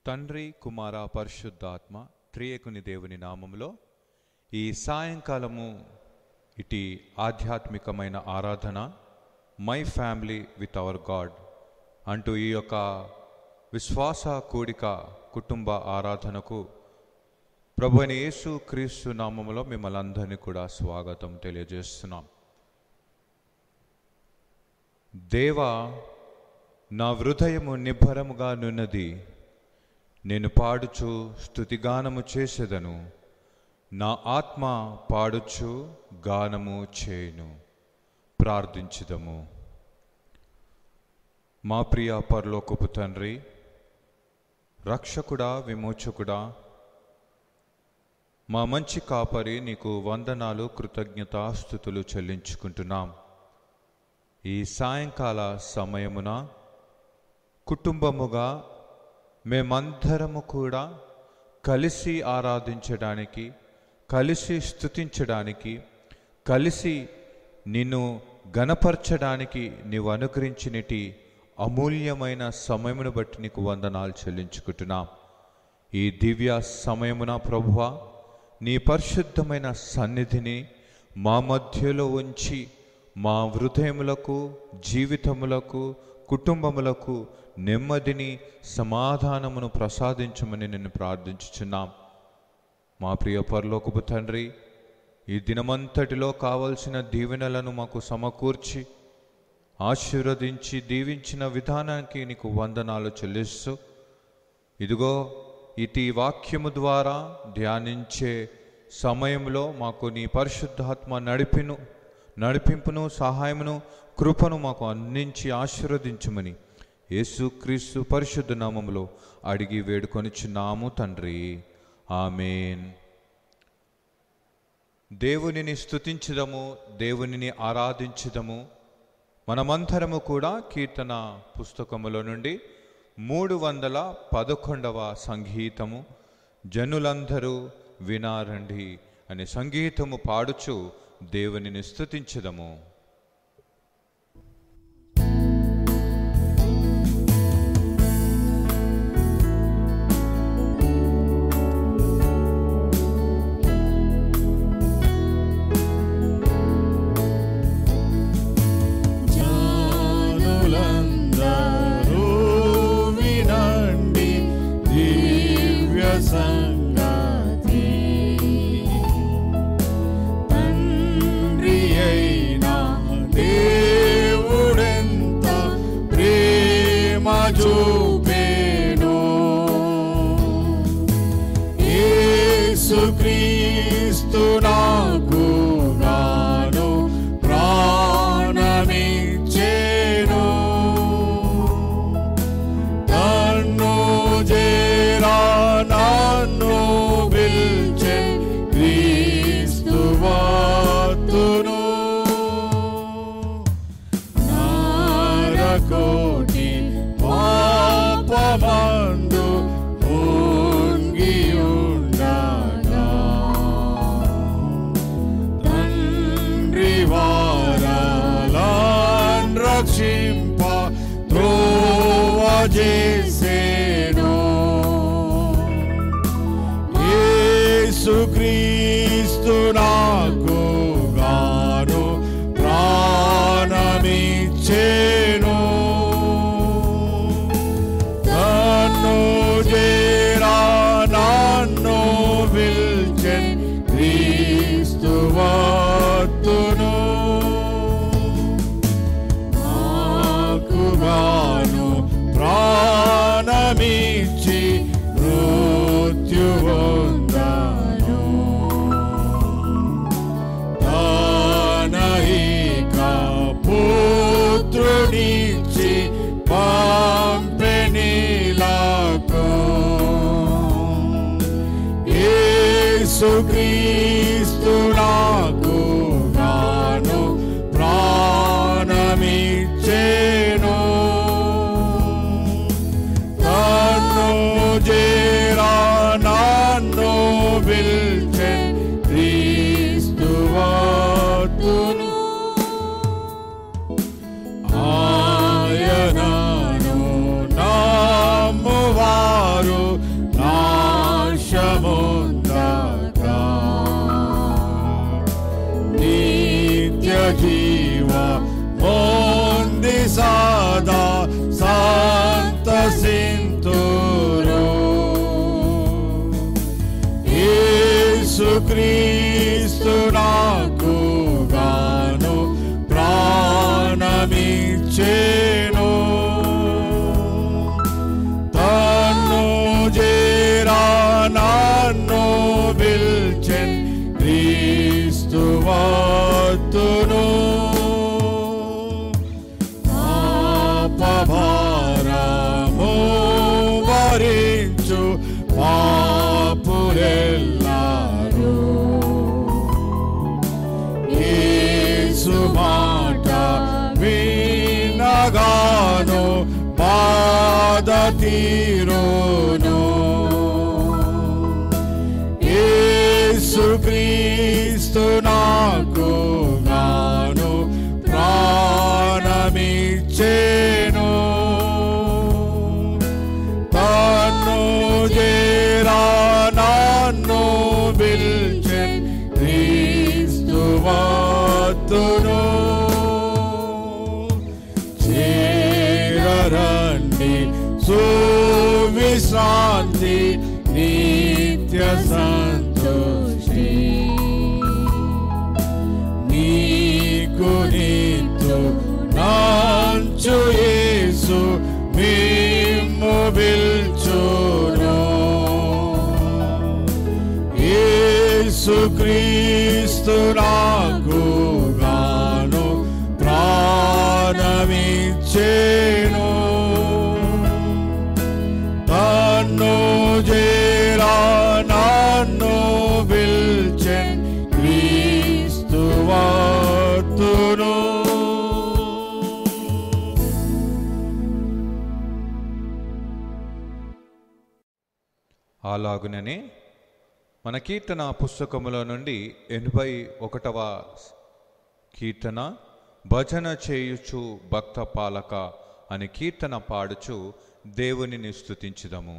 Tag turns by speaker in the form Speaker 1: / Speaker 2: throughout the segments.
Speaker 1: తండ్రి కుమార పరిశుద్ధాత్మ త్రియేకుని దేవుని నామములో ఈ సాయంకాలము ఇటు ఆధ్యాత్మికమైన ఆరాధన my family with our God అంటూ ఈ యొక్క విశ్వాస కూడిక కుటుంబ ఆరాధనకు ప్రభు అయిన యేసు క్రీస్తు నామములో మిమ్మల్ని అందరినీ కూడా స్వాగతం తెలియజేస్తున్నాం దేవా నా హృదయము నిబ్బరముగా నున్నది నేను పాడుచు స్తుతిగానము చేసేదను నా ఆత్మ పాడుచు గానము చేయును ప్రార్థించుదము మా ప్రియ పరలోకపు తండ్రి రక్షకుడా విమోచకుడా మా మంచి కాపరి నీకు వందనాలు కృతజ్ఞతాస్థుతులు చెల్లించుకుంటున్నాం ఈ సాయంకాల సమయమున కుటుంబముగా మేమందరము కూడా కలిసి ఆరాధించడానికి కలిసి స్తుతించడానికి కలిసి నిన్ను గణపరచడానికి నీవు అనుగ్రహించినటి అమూల్యమైన సమయమును బట్టి నీకు వందనాలు చెల్లించుకుంటున్నాం ఈ దివ్య సమయమున ప్రభువా నీ పరిశుద్ధమైన సన్నిధిని మా మధ్యలో ఉంచి మా హృదయములకు జీవితములకు కుటుంబములకు నెమ్మదిని సమాధానమును ప్రసాదించమని నేను ప్రార్థించుచున్నాం మా ప్రియ పరలోకపు తండ్రి ఈ దినమంతటిలో కావలసిన దీవెనలను మాకు సమకూర్చి ఆశీర్వదించి దీవించిన విధానానికి నీకు వందనాలు చెల్లిస్తూ ఇదిగో ఇటు వాక్యము ద్వారా ధ్యానించే సమయంలో మాకు నీ పరిశుద్ధాత్మ నడిపిను నడిపింపును సహాయమును కృపను మాకు అందించి ఆశీర్వదించమని యేసుక్రీస్తు పరిశుద్ధ నామములో అడిగి వేడుకొనిచున్నాము తండ్రి ఆమెన్ దేవునిని స్తుతించదము దేవునిని ఆరాధించదము మనమందరము కూడా కీర్తన పుస్తకములో నుండి మూడు వందల పదకొండవ సంగీతము జనులందరూ వినారండి అనే సంగీతము పాడుచు దేవునిని స్తుతించదము
Speaker 2: జానులందరూ వినండి దివ్య సంగతి తండ్రి అయిన దేవుడెంత ప్రేమ చూపేను యేసుక్రీస్తు నాకు గాను ప్రాణమిచ్చేను నన్ను చేరా నన్ను పిల్చె క్రీస్తు వాతును నారకోటి పాపమందు ఉంగియుండగా తండ్రి వారలాన్ రక్షింప త్రోవ చేసేను యేసుక్రీస్తు నాకు గాను ప్రాణమిచ్చేను నన్ను చేరా నన్ను పిల్చెన్ క్రీస్తు వత్తును నాకుగాను ప్రాణమిచ్చి మృత్యు వందను తానహిక పుత్రునిచ్చి పంపెనిలాకో యేసుక్రీస్తు నాకు గాను ప్రాణమిచ్చేను నన్ను చేరా నన్ను పిల్చెన్ క్రీస్తు వత్తును ఆయనను నమ్మువారు యేసుక్రీస్తు నాకు గాను ప్రాణమిచ్చేను తన్ను చేరా నన్ను పిల్చెన్ క్రీస్తు వత్తును పాపభారము భరించు పాపులెల్లారు యేసు మాట వినగాను బాధ తీరును యేసు క్రీస్తు నాకు గాను ప్రాణమిచ్చేను తన్ను చేరా నన్ను పిల్చెన్ క్రీస్తు వత్తును చేరండి సువిశ్రాంతి నిత్య సంతోషి నీకు నీతు నాంచు యేసు మిమ్ము పిల్చును యేసు క్రీస్తు నాకు గాను ప్రాణమిచ్చేను తన్ను చేరా నన్ను పిల్చెన్ క్రీస్తు వత్తును
Speaker 1: అలాగుననే మన కీర్తన పుస్తకములో నుండి ఎనభై ఒకటవ కీర్తన భజన చేయుచు భక్త పాలక అని కీర్తన పాడుచు దేవునిని స్తుతించుదము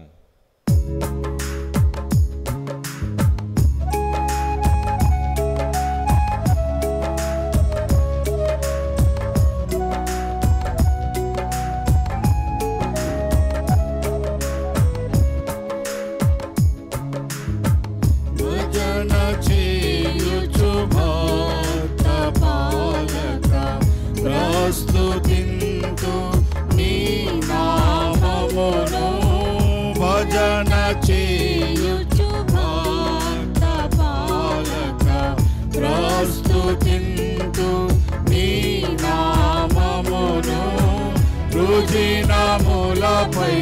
Speaker 2: భజన చేయుచు భక్త పాలక ప్రస్తుతింతు నీ నామమును భజన చేయుచు భక్త పాలక ప్రస్తుతింతు నీ నామమును రుజినములపై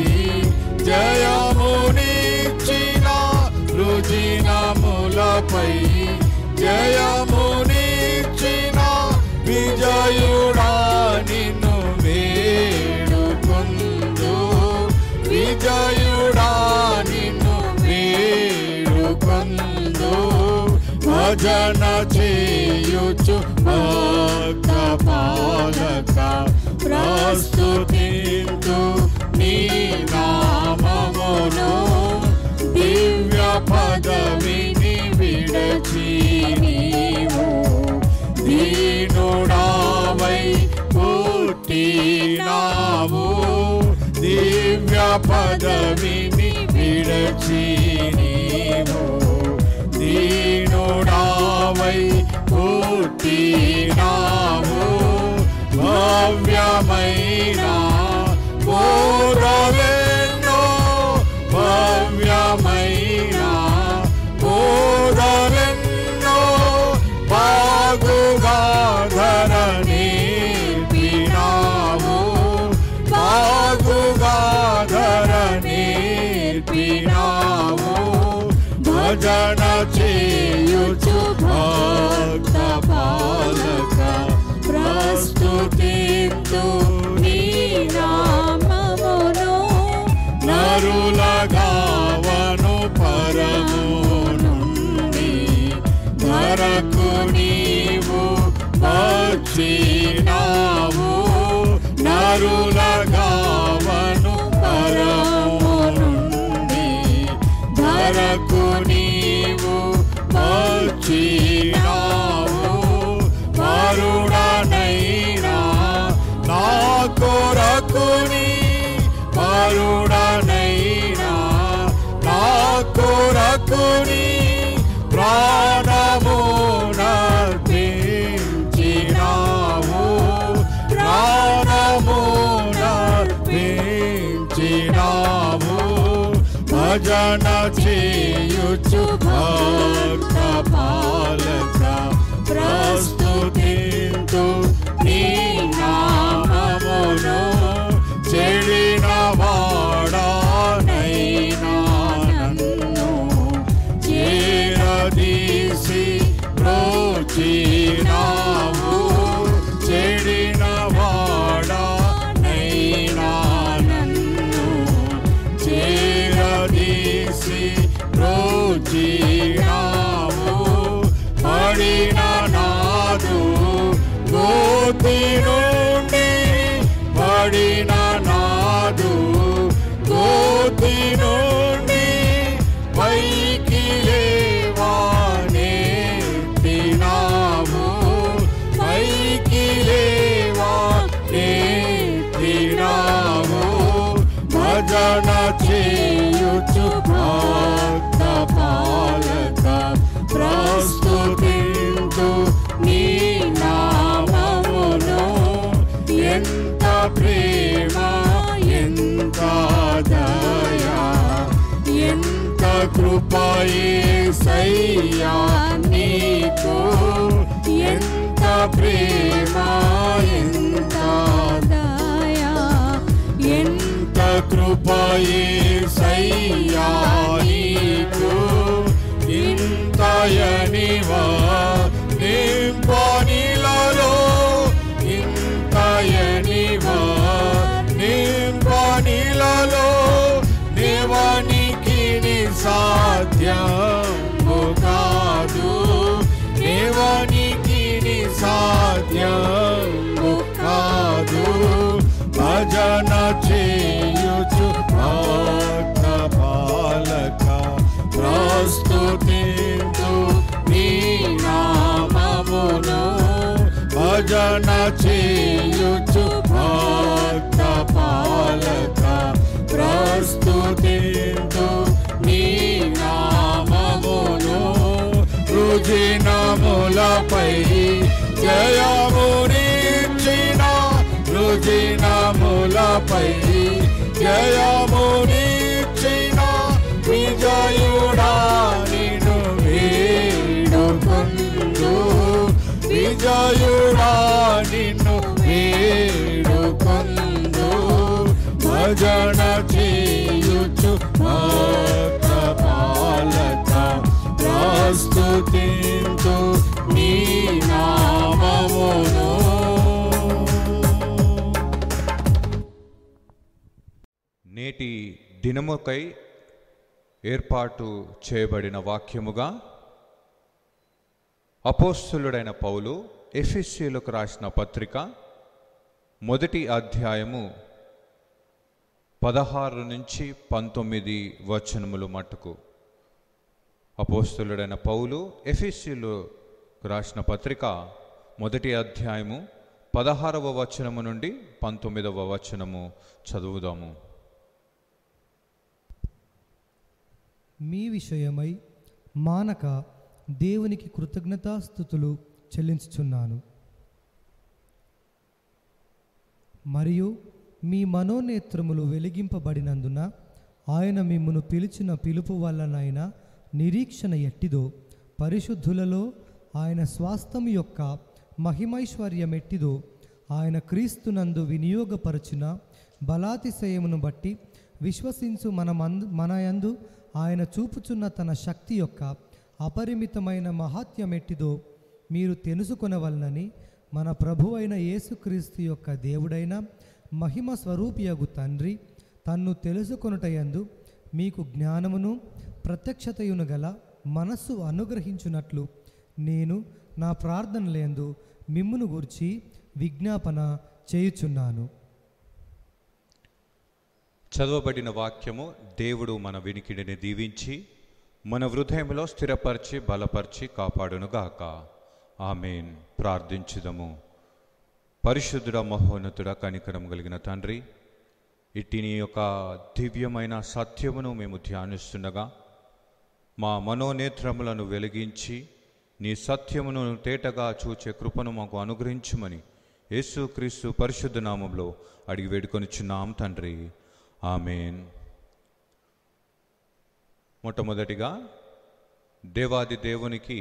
Speaker 2: జయమునిచ్చిన రుజినములపై జయమునిచ్చిన విజయుడా నిన్ను వేడుకొందు విజయుడా నిన్ను వేడుకొందు భజన చేయుచు భక్త పాలక ప్రస్తుతింతు నీ నామమును దివ్య పదవిని విడచి నీవు దీనుడావై పుట్టినావు దివ్య పదవిని విడచి నీవు దీనుడావై పుట్టినావు భవ్యమైన బోధవెన్నో భవ్యమైన బోధవెన్నో బాగుగా ధరణి పినావు బాగుగా ధరణి పినావు భజన చేయుచు భక్త పాలక ప్రస్తుతింతు నీ నామమును నరులగావను పరము నుండి ధరకు నీవు వచ్చినావు నరులగావను పరము నుండి ధరకు నీవు వచ్చినావు వరుడనైనా నా కొరకుని వరుడనైనా భజన చేయుచు భక్త పాలక ప్రస్తుతింతు నీ నామమును చెడిన వాడానైనా నన్ను చేరదీసి రోచినావు చెడిన వాడానైనా నన్ను చేరదీసి రోచినావు పడిన నాదు గోతి నుండి పడిన నాదు గోతి నుండి పైకి లేవానే తినాము పైకి లేవానే తినాము భజన చేయుచు భక్త పాలక ప్రస్తుతింతు నీ నామమును ఎంత ప్రేమ ఎంత దయా ఎంత కృపయే సయ్యా నీకు ఎంత ప్రేమ ఎంత
Speaker 3: దయా
Speaker 2: ఎంత కృపయే సయ్యా నీకు ఇంతయనివా నింపనిలలో ఇంతయనివా నింపనిలలో దేవానికి నీ సాధ్యము కాదు దేవానికి నీ సాధ్యము కాదు భజన చేయుచు భక్త పాలక ప్రస్తుతింతు నీ నామమును భజన చేయుచు భక్త పాలక ప్రస్తుతింతు నీ నామమును రుజినములపై జయమునిచ్చిన రుజినములపై జయమునిచ్చిన విజయుడా నిన్ను వేడుకొందు విజయుడా నిన్ను వేడుకొందు భజన చేయుచు భక్త పాలక ప్రస్తుతింతు నీ నామమును
Speaker 1: నేటి దినముకై ఏర్పాటు చేయబడిన వాక్యముగా అపోస్తులుడైన పౌలు ఎఫెస్సీలకు రాసిన పత్రిక మొదటి అధ్యాయము పదహారు నుంచి పంతొమ్మిది వచనములు మట్టుకు అపోస్తులుడైన పౌలు ఎఫెస్సీలు రాసిన పత్రిక మొదటి అధ్యాయము పదహారవ వచనము నుండి పంతొమ్మిదవ వచనము చదువుదాము
Speaker 4: మీ విషయమై మానక దేవునికి కృతజ్ఞతాస్థుతులు చెల్లించుచున్నాను మరియు మీ మనోనేత్రములు వెలిగింపబడినందున ఆయన మిమ్మును పిలిచిన పిలుపు వల్లనైనా నిరీక్షణ ఎట్టిదో పరిశుద్ధులలో ఆయన స్వాస్థం యొక్క మహిమైశ్వర్యం ఎట్టిదో ఆయన క్రీస్తునందు వినియోగపరచిన బలాతిశయమును బట్టి విశ్వసించు మన మందు మన యందు ఆయన చూపుచున్న తన శక్తి యొక్క అపరిమితమైన మహాత్యమెట్టిదో మీరు తెలుసుకొనవలనని మన ప్రభువైన యేసుక్రీస్తు యొక్క దేవుడైన మహిమ స్వరూపియగు తండ్రి తన్ను తెలుసుకొనుటయందు మీకు జ్ఞానమును ప్రత్యక్షతయును గల మనస్సు అనుగ్రహించున్నట్లు నేను నా ప్రార్థనలందు మిమ్మును గూర్చి విజ్ఞాపన చేయుచున్నాను
Speaker 1: చదవబడిన వాక్యము దేవుడు మన వినికిడిని దీవించి మన హృదయంలో స్థిరపరిచి బలపరిచి కాపాడునుగాక ఆమెన్ ప్రార్థించుదము పరిశుద్ధుడ మహోన్నతుడ కనికరం కలిగిన తండ్రి ఇట్టి నీ యొక్క దివ్యమైన సత్యమును మేము ధ్యానిస్తుండగా మా మనోనేత్రములను వెలిగించి నీ సత్యమును తేటగా చూచే కృపను మాకు అనుగ్రహించుమని యేసుక్రీస్తు పరిశుద్ధ నామంలో అడిగి వేడుకొనిచున్నాం తండ్రి ఆమెన్ మొట్టమొదటిగా దేవాది దేవునికి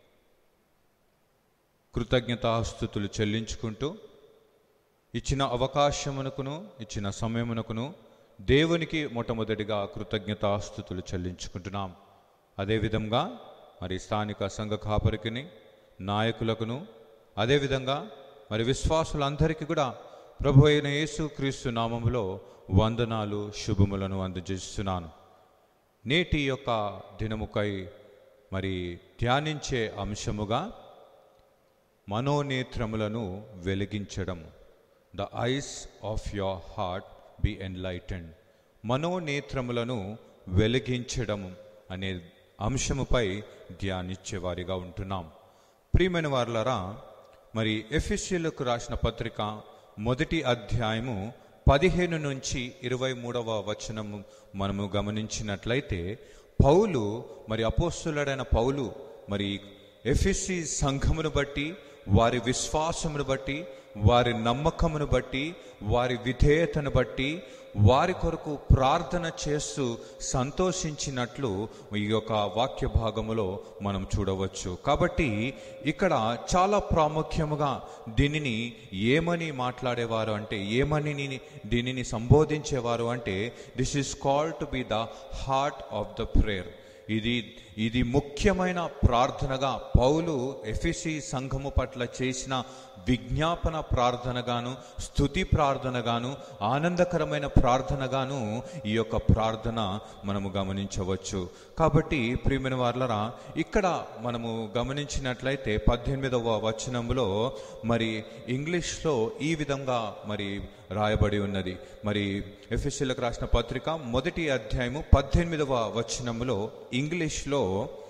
Speaker 1: కృతజ్ఞతాస్థుతులు చెల్లించుకుంటూ ఇచ్చిన అవకాశమునకును ఇచ్చిన సమయమునకును దేవునికి మొట్టమొదటిగా కృతజ్ఞతాస్థుతులు చెల్లించుకుంటున్నాం అదేవిధంగా మరి స్థానిక సంఘ కాపరికిని నాయకులకును అదేవిధంగా మరి విశ్వాసులందరికీ కూడా ప్రభు అయిన యేసు క్రీస్తు నామములో వందనాలు శుభములను అందజేస్తున్నాను నేటి యొక్క దినముకై మరి ధ్యానించే అంశముగా మనోనేత్రములను వెలిగించడం the eyes of your heart be enlightened మనోనేత్రములను వెలిగించడం అనే అంశముపై ధ్యానించేవారిగా ఉంటున్నాం ప్రియమైన వారులరా మరి ఎఫిషియల్కు రాసిన పత్రిక మొదటి అధ్యాయము పదిహేను నుంచి ఇరవై మూడవ వచనము మనము గమనించినట్లయితే పౌలు మరి అపోస్తులుడైన పౌలు మరి ఎఫ్ఎస్సి సంఘమును బట్టి వారి విశ్వాసమును బట్టి వారి నమ్మకమును బట్టి వారి విధేయతను బట్టి వారి కొరకు ప్రార్థన చేస్తూ సంతోషించినట్లు ఈ యొక్క వాక్య భాగములో మనం చూడవచ్చు కాబట్టి ఇక్కడ చాలా ప్రాముఖ్యముగా దీనిని ఏమని మాట్లాడేవారు అంటే ఏమని ని- దీనిని సంబోధించేవారు అంటే this is called to be the heart of the prayer ఇది ఇది ముఖ్యమైన ప్రార్థనగా పౌలు ఎఫిసి సంఘము పట్ల చేసిన విజ్ఞాపన ప్రార్థనగాను స్థుతి ప్రార్థనగాను ఆనందకరమైన ప్రార్థనగాను ఈ యొక్క ప్రార్థన మనము గమనించవచ్చు కాబట్టి ప్రియమైన వార్లరా ఇక్కడ మనము గమనించినట్లయితే పద్దెనిమిదవ వచనంలో మరి ఇంగ్లీష్లో ఈ విధంగా మరి రాయబడి ఉన్నది మరి ఎఫ్ఎస్సీలకు రాసిన పత్రిక మొదటి అధ్యాయము పద్దెనిమిదవ వచనములో ఇంగ్లీష్లో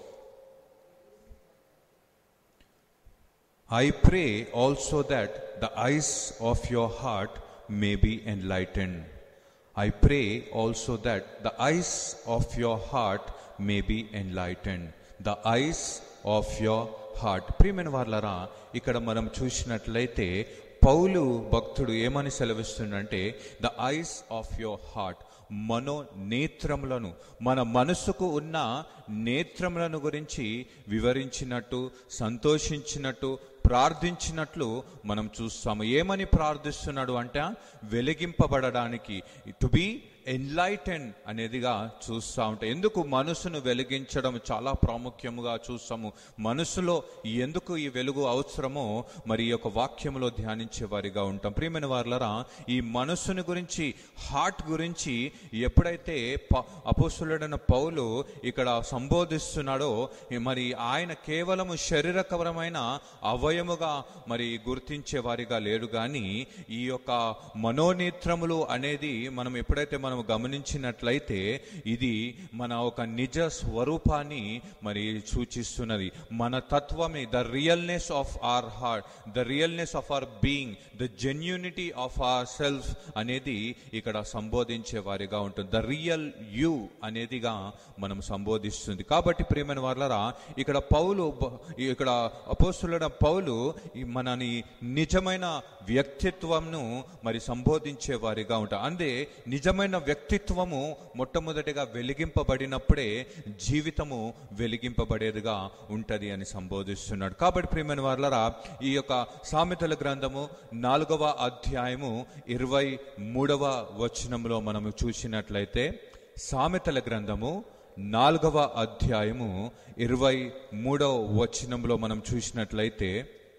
Speaker 1: I pray also that the eyes of your heart may be enlightened. I pray also that the eyes of your heart may be enlightened. The eyes of your heart. ప్రియమైన వాళ్ళరా ఇక్కడ మనం చూసినట్లయితే పౌలు భక్తుడు ఏమని సెలవిస్తుందంటే the eyes of your heart మనో నేత్రములను మన మనసుకు ఉన్న నేత్రములను గురించి వివరించినట్టు సంతోషించినట్టు ప్రార్థించినట్లు మనం చూస్తాము ఏమని ప్రార్థిస్తున్నాడు అంటే వెలిగింపబడడానికి టు బి ఎన్లైటెన్ అనేదిగా చూస్తూ ఉంటాం ఎందుకు మనసును వెలిగించడం చాలా ప్రాముఖ్యముగా చూస్తాము మనసులో ఎందుకు ఈ వెలుగు అవసరమో మరి ఈ యొక్క వాక్యములో ధ్యానించే వారిగా ఉంటాం ప్రియమైన వారులరా ఈ మనసుని గురించి హార్ట్ గురించి ఎప్పుడైతే ప- అపోస్తులుడైన పౌలు ఇక్కడ సంబోధిస్తున్నాడో ఈ మరి ఆయన కేవలము శరీరకరమైన అవయముగా మరి గుర్తించే వారిగా లేడు కానీ ఈ యొక్క మనోనేత్రములు అనేది మనం ఎప్పుడైతే మనం గమనించినట్లయితే ఇది మన ఒక నిజ స్వరూపాన్ని మరి సూచిస్తున్నది మన తత్వమే the realness of our heart the realness of our being the genuinity of our self అనేది ఇక్కడ సంబోధించే వారిగా ఉంటుంది ద రియల్ యూ అనేదిగా మనం సంబోధిస్తుంది కాబట్టి ప్రియమైన వాళ్ళరా ఇక్కడ పౌలు బ- ఇక్కడ అపోస్తులైన పౌలు ఈ మనని నిజమైన వ్యక్తిత్వంను మరి సంబోధించే వారిగా ఉంటారు అందే నిజమైన వ్యక్తిత్వము మొట్టమొదటిగా వెలిగింపబడినప్పుడే జీవితము వెలిగింపబడేదిగా ఉంటది అని సంబోధిస్తున్నాడు కాబట్టి ప్రియమైన వాళ్ళరా ఈ యొక్క సామెతల గ్రంథము నాలుగవ అధ్యాయము ఇరవై మూడవ వచనంలో మనము చూసినట్లయితే సామెతల గ్రంథము నాలుగవ అధ్యాయము ఇరవై మూడవ వచనంలో మనం చూసినట్లయితే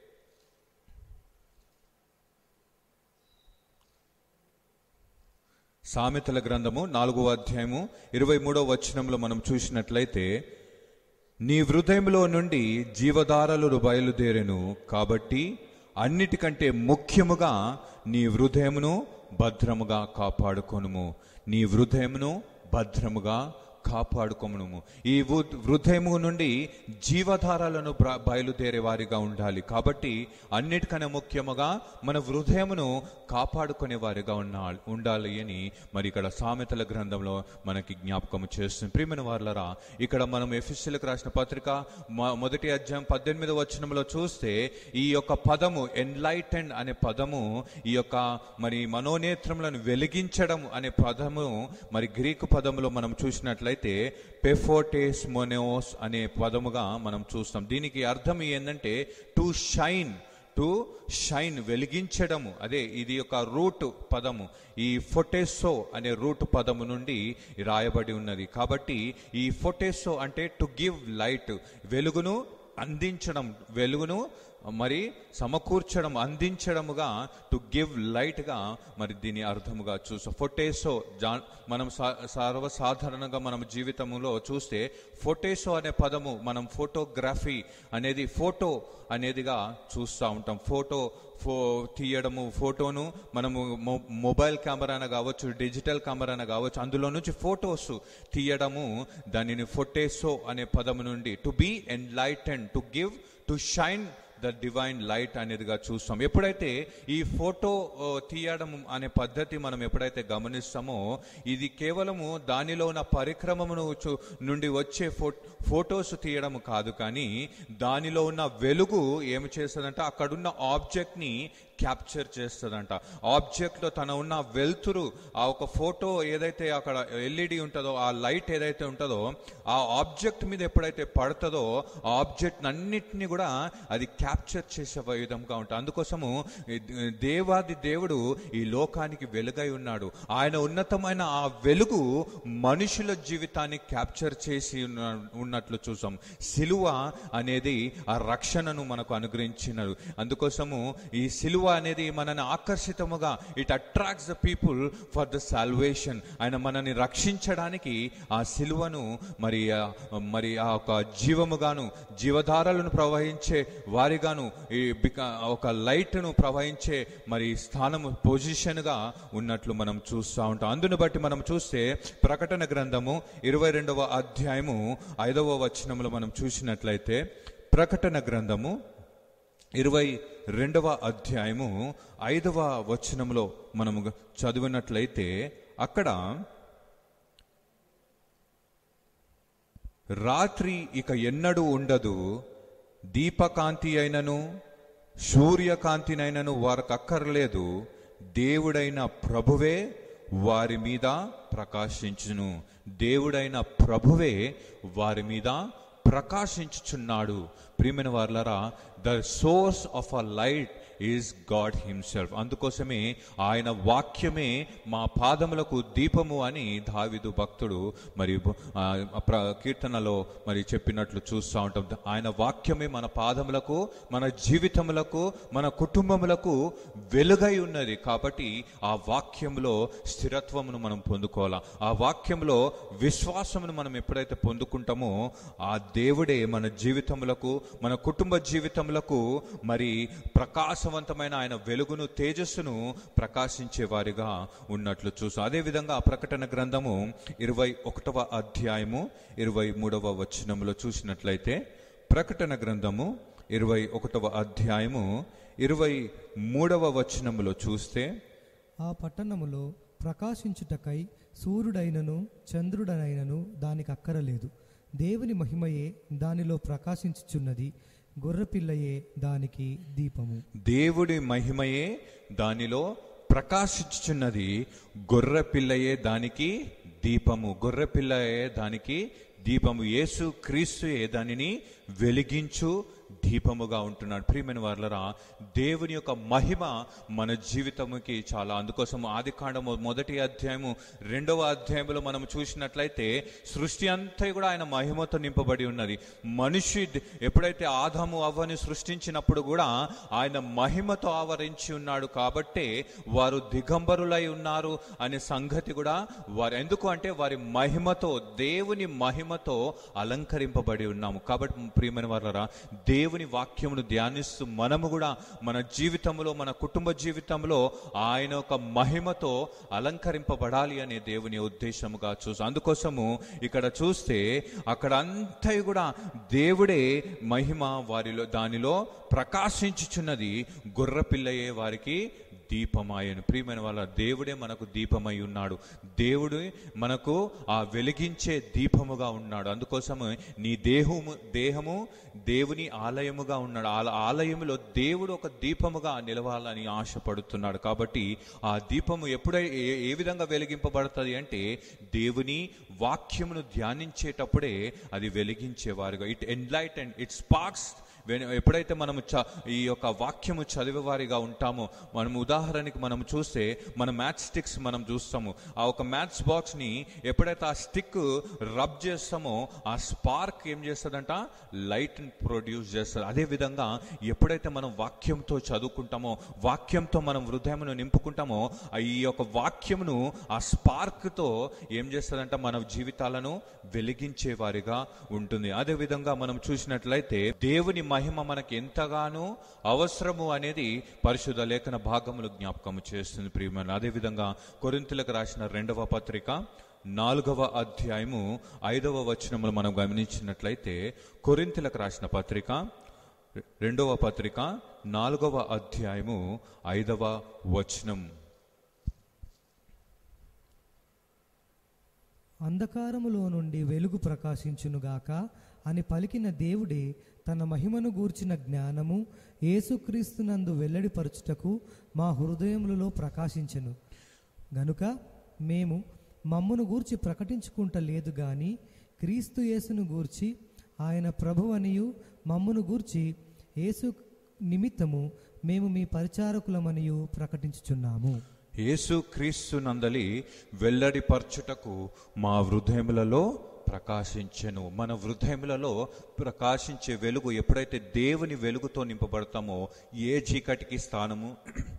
Speaker 1: సామెతల గ్రంథము నాలుగవ అధ్యాయము ఇరవై మూడవ వచనంలో మనం చూసినట్లయితే నీ హృదయంలో నుండి జీవధారలు బయలుదేరెను కాబట్టి అన్నిటికంటే ముఖ్యముగా నీ హృదయమును భద్రముగా కాపాడుకొనుము నీ హృదయమును భద్రముగా కాపాడుకొనుము ఈ హృ- హృదయము నుండి జీవధారాలను బ్ర- బయలుదేరే వారిగా ఉండాలి కాబట్టి అన్నిటికన్నా ముఖ్యముగా మన హృదయమును కాపాడుకునే వారిగా ఉన్నా ఉండాలి అని మరి ఇక్కడ సామెతల గ్రంథంలో మనకి జ్ఞాపకం చేస్తుంది ప్రియమైన వార్లరా ఇక్కడ మనం ఎఫ్ఎస్సీలకు రాసిన పత్రిక మొ- మొదటి అధ్యాయం పద్దెనిమిది వచనంలో చూస్తే ఈ యొక్క పదము ఎన్లైటెండ్ అనే పదము ఈ యొక్క మరి మనోనేత్రములను వెలిగించడం అనే పదము మరి గ్రీకు పదములో మనం చూసినట్లయితే చూసినట్లయితే పెఫోటేస్ మొనోస్ అనే పదముగా మనం చూస్తాం దీనికి అర్థం ఏంటంటే టు షైన్ టు షైన్ వెలిగించడము అదే ఇది ఒక రూట్ పదము ఈ ఫొటేసో అనే రూట్ పదము నుండి రాయబడి ఉన్నది కాబట్టి ఈ ఫొటేసో అంటే టు గివ్ లైట్ వెలుగును అందించడం వెలుగును మరి సమకూర్చడం అందించడముగా టు గివ్ లైట్గా మరి దీని అర్థముగా చూస్తాం ఫొటేసో జా మనం సా- సర్వసాధారణంగా మనం జీవితంలో చూస్తే ఫొటేసో అనే పదము మనం ఫోటోగ్రఫీ అనేది ఫోటో అనేదిగా చూస్తూ ఉంటాం ఫోటో ఫో తీయడము ఫోటోను మనము మొ- మొబైల్ కెమెరాన కావచ్చు డిజిటల్ కెమెరాన కావచ్చు అందులో నుంచి ఫొటోస్ తీయడము దానిని ఫొటేసో అనే పదము నుండి to be enlighten to give to shine the divine light అనేదిగా చూస్తాం ఎప్పుడైతే ఈ ఫోటో ఓ, తీయడం అనే పద్ధతి మనం ఎప్పుడైతే గమనిస్తామో ఇది కేవలము దానిలో ఉన్న పరిక్రమమును చూ- నుండి వచ్చే ఫో ఫొటోస్ తీయడం కాదు కానీ దానిలో ఉన్న వెలుగు ఏమి చేస్తుందంటే అక్కడున్న ఆబ్జెక్ట్ని క్యాప్చర్ చేస్తుందంట ఆబ్జెక్ట్లో తన ఉన్న వెలుతురు ఆ ఒక ఫోటో ఏదైతే అక్కడ ఎల్ఈడి ఉంటుందో ఆ లైట్ ఏదైతే ఉంటుందో ఆ ఆబ్జెక్ట్ మీద ఎప్పుడైతే పడుతుందో ఆ ఆబ్జెక్ట్ అన్నిటిని కూడా అది క్యాప్చర్ చేసే విధంగా ఉంటుంది అందుకోసము ఈ దేవాది దేవుడు ఈ లోకానికి వెలుగై ఉన్నాడు ఆయన ఉన్నతమైన ఆ వెలుగు మనుషుల జీవితాన్ని క్యాప్చర్ చేసి ఉన్న- ఉన్నట్లు చూసాం సిలువ అనేది ఆ రక్షణను మనకు అనుగ్రహించినది అందుకోసము ఈ సిలువ అనేది మనని ఆకర్షితముగా it attracts the people for the salvation ఆయన మనని రక్షించడానికి ఆ సిలువను మరి ఆ- మరి ఆ ఒక జీవముగాను జీవధారలను ప్రవహించే వారిగాను ఈ బిక- ఒక లైట్ను ప్రవహించే మరి స్థానము పొజిషన్గా ఉన్నట్లు మనం చూస్తూ ఉంటాం అందును బట్టి మనం చూస్తే ప్రకటన గ్రంథము ఇరవై రెండవ అధ్యాయము ఐదవ వచనములో మనం చూసినట్లయితే ప్రకటన గ్రంథము ఇరవై రెండవ అధ్యాయము ఐదవ వచనములో మనము చదివినట్లయితే అక్కడ రాత్రి ఇక ఎన్నడూ ఉండదు దీపకాంతి అయినను సూర్యకాంతినైనను వారికి అక్కర్లేదు దేవుడైన ప్రభువే వారి మీద ప్రకాశించును దేవుడైన ప్రభువే వారి మీద ప్రకాశించుచున్నాడు ప్రియమైన వార్లరా the source of a light is God himself అందుకోసమే ఆయన వాక్యమే మా పాదములకు దీపము అని దావిదు భక్తుడు మరి ఆ, ప్ర- కీర్తనలో మరి చెప్పినట్లు చూస్తూ ఉంటాం ఆయన వాక్యమే మన పాదములకు మన జీవితములకు మన కుటుంబములకు వెలుగై ఉన్నది కాబట్టి ఆ వాక్యంలో స్థిరత్వమును మనం పొందుకోవాలా ఆ వాక్యంలో విశ్వాసమును మనం ఎప్పుడైతే పొందుకుంటామో ఆ దేవుడే మన జీవితములకు మన కుటుంబ జీవితములకు మరి ప్రకాశవంతమైన ఆయన వెలుగును తేజస్సును ప్రకాశించే వారిగా ఉన్నట్లు చూసాం అదేవిధంగా ఆ ప్రకటన గ్రంథము ఇరవై ఒకటవ అధ్యాయము ఇరవై మూడవ వచనములో చూసినట్లయితే ప్రకటన గ్రంథము ఇరవై ఒకటవ అధ్యాయము ఇరవై మూడవ వచనములో చూస్తే
Speaker 4: ఆ పట్టణములో ప్రకాశించుటకై సూర్యుడైనను చంద్రుడనైనను దానికి అక్కరలేదు దేవుని మహిమయే దానిలో ప్రకాశించుచున్నది గొర్రెపిల్లయే దానికి దీపము
Speaker 1: దేవుడి మహిమయే దానిలో ప్రకాశించుచున్నది గొర్రె పిల్లయే దానికి దీపము గొర్రె పిల్లయే దానికి దీపము యేసు క్రీస్తుయే దానిని వెలిగించు దీపముగా ఉంటున్నాడు ప్రియమైన వార్లరా దేవుని యొక్క మహిమ మన జీవితముకి చాలా అందుకోసం ఆది కాండము మొదటి అధ్యాయము రెండవ అధ్యాయంలో మనం చూసినట్లయితే సృష్టి అంతా కూడా ఆయన మహిమతో నింపబడి ఉన్నది మనిషి ద- ఎప్పుడైతే ఆదాము అవ్వని సృష్టించినప్పుడు కూడా ఆయన మహిమతో ఆవరించి ఉన్నాడు కాబట్టే వారు దిగంబరులై ఉన్నారు అనే సంగతి కూడా వారు ఎందుకు అంటే వారి మహిమతో దేవుని మహిమతో అలంకరింపబడి ఉన్నాము కాబట్టి ప్రియమైన వారరా దేవుని వాక్యమును ధ్యానిస్తూ మనము కూడా మన జీవితంలో మన కుటుంబ జీవితంలో ఆయన ఒక మహిమతో అలంకరింపబడాలి అనే దేవుని ఉద్దేశముగా చూసి అందుకోసము ఇక్కడ చూస్తే అక్కడ అంతా కూడా దేవుడే మహిమ వారిలో దానిలో ప్రకాశించుచున్నది గొర్రెపిల్లయే వారికి దీపమాయను ప్రియమైన వాళ్ళ దేవుడే మనకు దీపమై ఉన్నాడు దేవుడే మనకు ఆ వెలిగించే దీపముగా ఉన్నాడు అందుకోసము నీ దేహము దేహము దేవుని ఆలయముగా ఉన్నాడు ఆ ఆలయములో దేవుడు ఒక దీపముగా నిలవాలని ఆశపడుతున్నాడు కాబట్టి ఆ దీపము ఎప్పుడై ఏ- ఏ విధంగా వెలిగింపబడుతుంది అంటే దేవుని వాక్యమును ధ్యానించేటప్పుడే అది వెలిగించేవారుగా it enlight and it sparks when- ఎప్పుడైతే మనము చ ఈ యొక్క వాక్యము చదివేవారిగా ఉంటామో మనం ఉదాహరణకి మనం చూస్తే మన మ్యాథ్ స్టిక్స్ మనం చూస్తాము ఆ ఒక మ్యాథ్స్ బాక్స్ని ఎప్పుడైతే ఆ స్టిక్ రబ్ చేస్తామో ఆ స్పార్క్ ఏం చేస్తుందంట లైట్ ప్రొడ్యూస్ చేస్తుంది అదే విధంగా ఎప్పుడైతే మనం వాక్యంతో చదువుకుంటామో వాక్యంతో మనం హృదయమును నింపుకుంటామో ఆ ఈ యొక్క వాక్యమును ఆ స్పార్క్తో ఏం చేస్తుందంట మన జీవితాలను వెలిగించే వారిగా ఉంటుంది అదే విధంగా మనం చూసినట్లయితే దేవుని మహిమ మనకి ఎంతగానో అవసరము అనేది పరిశుద్ధ లేఖన భాగములు జ్ఞాపకము చేస్తుంది ప్రియమైన అదే విధంగా కొరింతలకు రాసిన రెండవ పత్రిక నాలుగవ అధ్యాయము ఐదవ వచనములు మనం గమనించినట్లయితే కొరింతలకు రాసిన పత్రిక రెండవ పత్రిక నాలుగవ అధ్యాయము ఐదవ వచనం
Speaker 4: అంధకారములో నుండి వెలుగు ప్రకాశించునుగాక అని పలికిన దేవుడే తన మహిమను గూర్చిన జ్ఞానము యేసుక్రీస్తునందు వెల్లడిపరచుటకు మా హృదయములలో ప్రకాశించెను గనుక మేము మమ్మును గూర్చి ప్రకటించుకుంట లేదు గాని క్రీస్తు యేసును గూర్చి ఆయన ప్రభువనియు మమ్మును గూర్చి యేసు నిమిత్తము మేము మీ పరిచారకులమనియు ప్రకటించుచున్నాము
Speaker 1: యేసు క్రీస్తు నందలి వెల్లడిపరచుటకు మా హృదయములలో ప్రకాశించెను మన హృదయములలో ప్రకాశించే వెలుగు ఎప్పుడైతే దేవుని వెలుగుతో నింపబడతామో ఏ చీకటికి స్థానము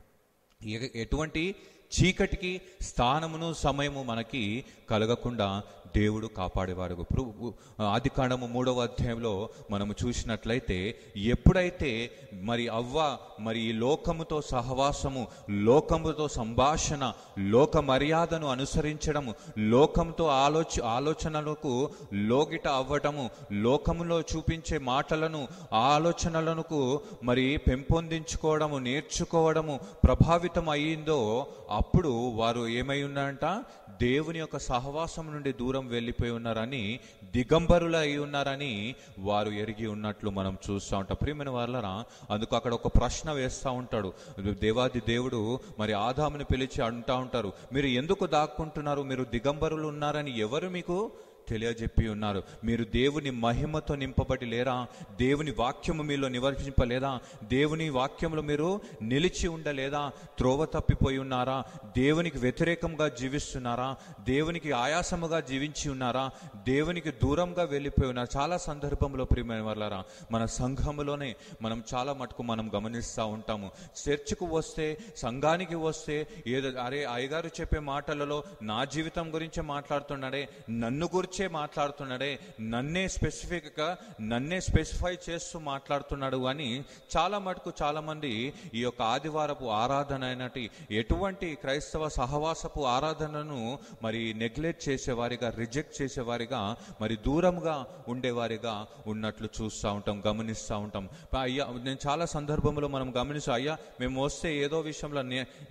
Speaker 1: ఎ- ఎటువంటి చీకటికి స్థానమును సమయము మనకి కలగకుండా దేవుడు కాపాడేవాడు ప్రభు ఆది కాండము మూడవ అధ్యాయంలో మనము చూసినట్లయితే ఎప్పుడైతే మరి అవ్వ మరి ఈ లోకముతో సహవాసము లోకముతో సంభాషణ లోక మర్యాదను అనుసరించడము లోకంతో ఆలోచ ఆలోచనలకు లోగిట అవ్వటము లోకములో చూపించే మాటలను ఆలోచనలకు మరి పెంపొందించుకోవడము నేర్చుకోవడము ప్రభావితం అయ్యిందో అప్పుడు వారు ఏమై ఉన్నారంట దేవుని యొక్క సహవాసం నుండి దూరం వెళ్ళిపోయి ఉన్నారని దిగంబరులు అయి ఉన్నారని వారు ఎరిగి ఉన్నట్లు మనం చూస్తూ ఉంటాం ప్రియమైన వాళ్ళరా అందుకు అక్కడ ఒక ప్రశ్న వేస్తూ ఉంటాడు దేవాది దేవుడు మరి ఆదాముని పిలిచి అంటా ఉంటారు మీరు ఎందుకు దాక్కుంటున్నారు మీరు దిగంబరులు ఉన్నారని ఎవరు మీకు తెలియజెప్పి ఉన్నారు మీరు దేవుని మహిమతో నింపబడి లేరా దేవుని వాక్యము మీలో నివర్తింపలేదా దేవుని వాక్యములో మీరు నిలిచి ఉండలేదా త్రోవ తప్పిపోయి ఉన్నారా దేవునికి వ్యతిరేకంగా జీవిస్తున్నారా దేవునికి ఆయాసముగా జీవించి ఉన్నారా దేవునికి దూరంగా వెళ్ళిపోయి ఉన్నారు చాలా సందర్భంలో ప్రియమైన వాళ్ళరా మన సంఘములోనే మనం చాలా మటుకు మనం గమనిస్తూ ఉంటాము చర్చికి వస్తే సంఘానికి వస్తే ఏదో అరే అయ్యగారు చెప్పే మాటలలో నా జీవితం గురించే మాట్లాడుతున్నాడే నన్ను గురించే మాట్లాడుతున్నాడే నన్నే స్పెసిఫిక్గా నన్నే స్పెసిఫై చేస్తూ మాట్లాడుతున్నాడు అని చాలా మటుకు చాలా మంది ఈ యొక్క ఆదివారపు ఆరాధన అయినటి ఎటువంటి క్రైస్తవ సహవాసపు ఆరాధనను మరి నెగ్లెక్ట్ చేసేవారిగా రిజెక్ట్ చేసేవారిగా మరి దూరంగా ఉండేవారిగా ఉన్నట్లు చూస్తూ ఉంటాం గమనిస్తూ ఉంటాం అయ్యా నేను చాలా సందర్భంలో మనం గమనిస్తాం అయ్యా మేము వస్తే ఏదో విషయంలో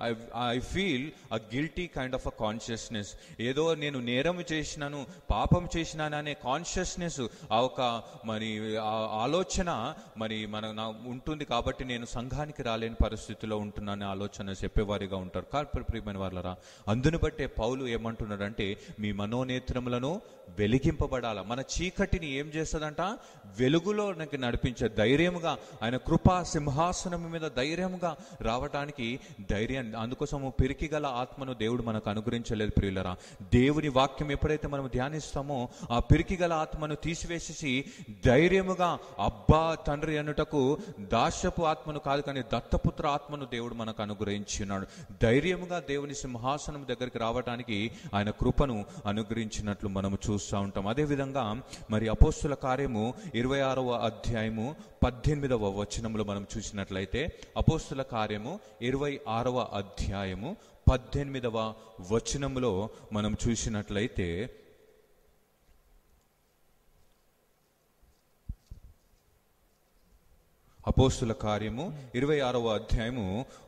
Speaker 1: I feel a guilty kind of a consciousness ఏదో నేను నేరం చేసినాను పాపం చేసినాను అనే కాన్షియస్నెస్ ఆ ఒక మరి ఆ ఆలోచన మరి మన నా ఉంటుంది కాబట్టి నేను సంఘానికి రాలేని పరిస్థితిలో ఉంటున్నాను ఆలోచన చెప్పేవారిగా ఉంటారు కార్పొరేట్ ప్రియమైన వాళ్ళరా అందుని బట్టే పౌలు ఏమంటున్నాడంటే మీ మనోనేత్రములను వెలిగింపబడాల మన చీకటిని ఏం చేస్తుందంట వెలుగులో నాకు నడిపించే ధైర్యముగా ఆయన కృపా సింహాసనం మీద ధైర్యంగా రావటానికి ధైర్యం అందుకోసము పిరికి గల ఆత్మను దేవుడు మనకు అనుగ్రహించలేదు ప్రియులరా దేవుని వాక్యం ఎప్పుడైతే మనం ధ్యానిస్తామో ఆ పిరికి గల ఆత్మను తీసివేసేసి ధైర్యముగా అబ్బా తండ్రి అనుటకు దాస్యపు ఆత్మను కాదు కానీ దత్తపుత్ర ఆత్మను దేవుడు మనకు అనుగ్రహించి ఉన్నాడు ధైర్యముగా దేవుని సింహాసనం దగ్గరికి రావడానికి ఆయన కృపను అనుగ్రహించినట్లు మనము చూస్తూ ఉంటాం అదేవిధంగా మరి అపోస్తుల కార్యము ఇరవై ఆరవ అధ్యాయము పద్దెనిమిదవ వచనంలో మనం చూసినట్లయితే అపోస్తుల కార్యము ఇరవై ఆరవ అధ్యాయము పద్దెనిమిదవ వచనంలో మనం చూసినట్లయితే అపోస్తుల కార్యము ఇరవై ఆరవ అధ్యాయము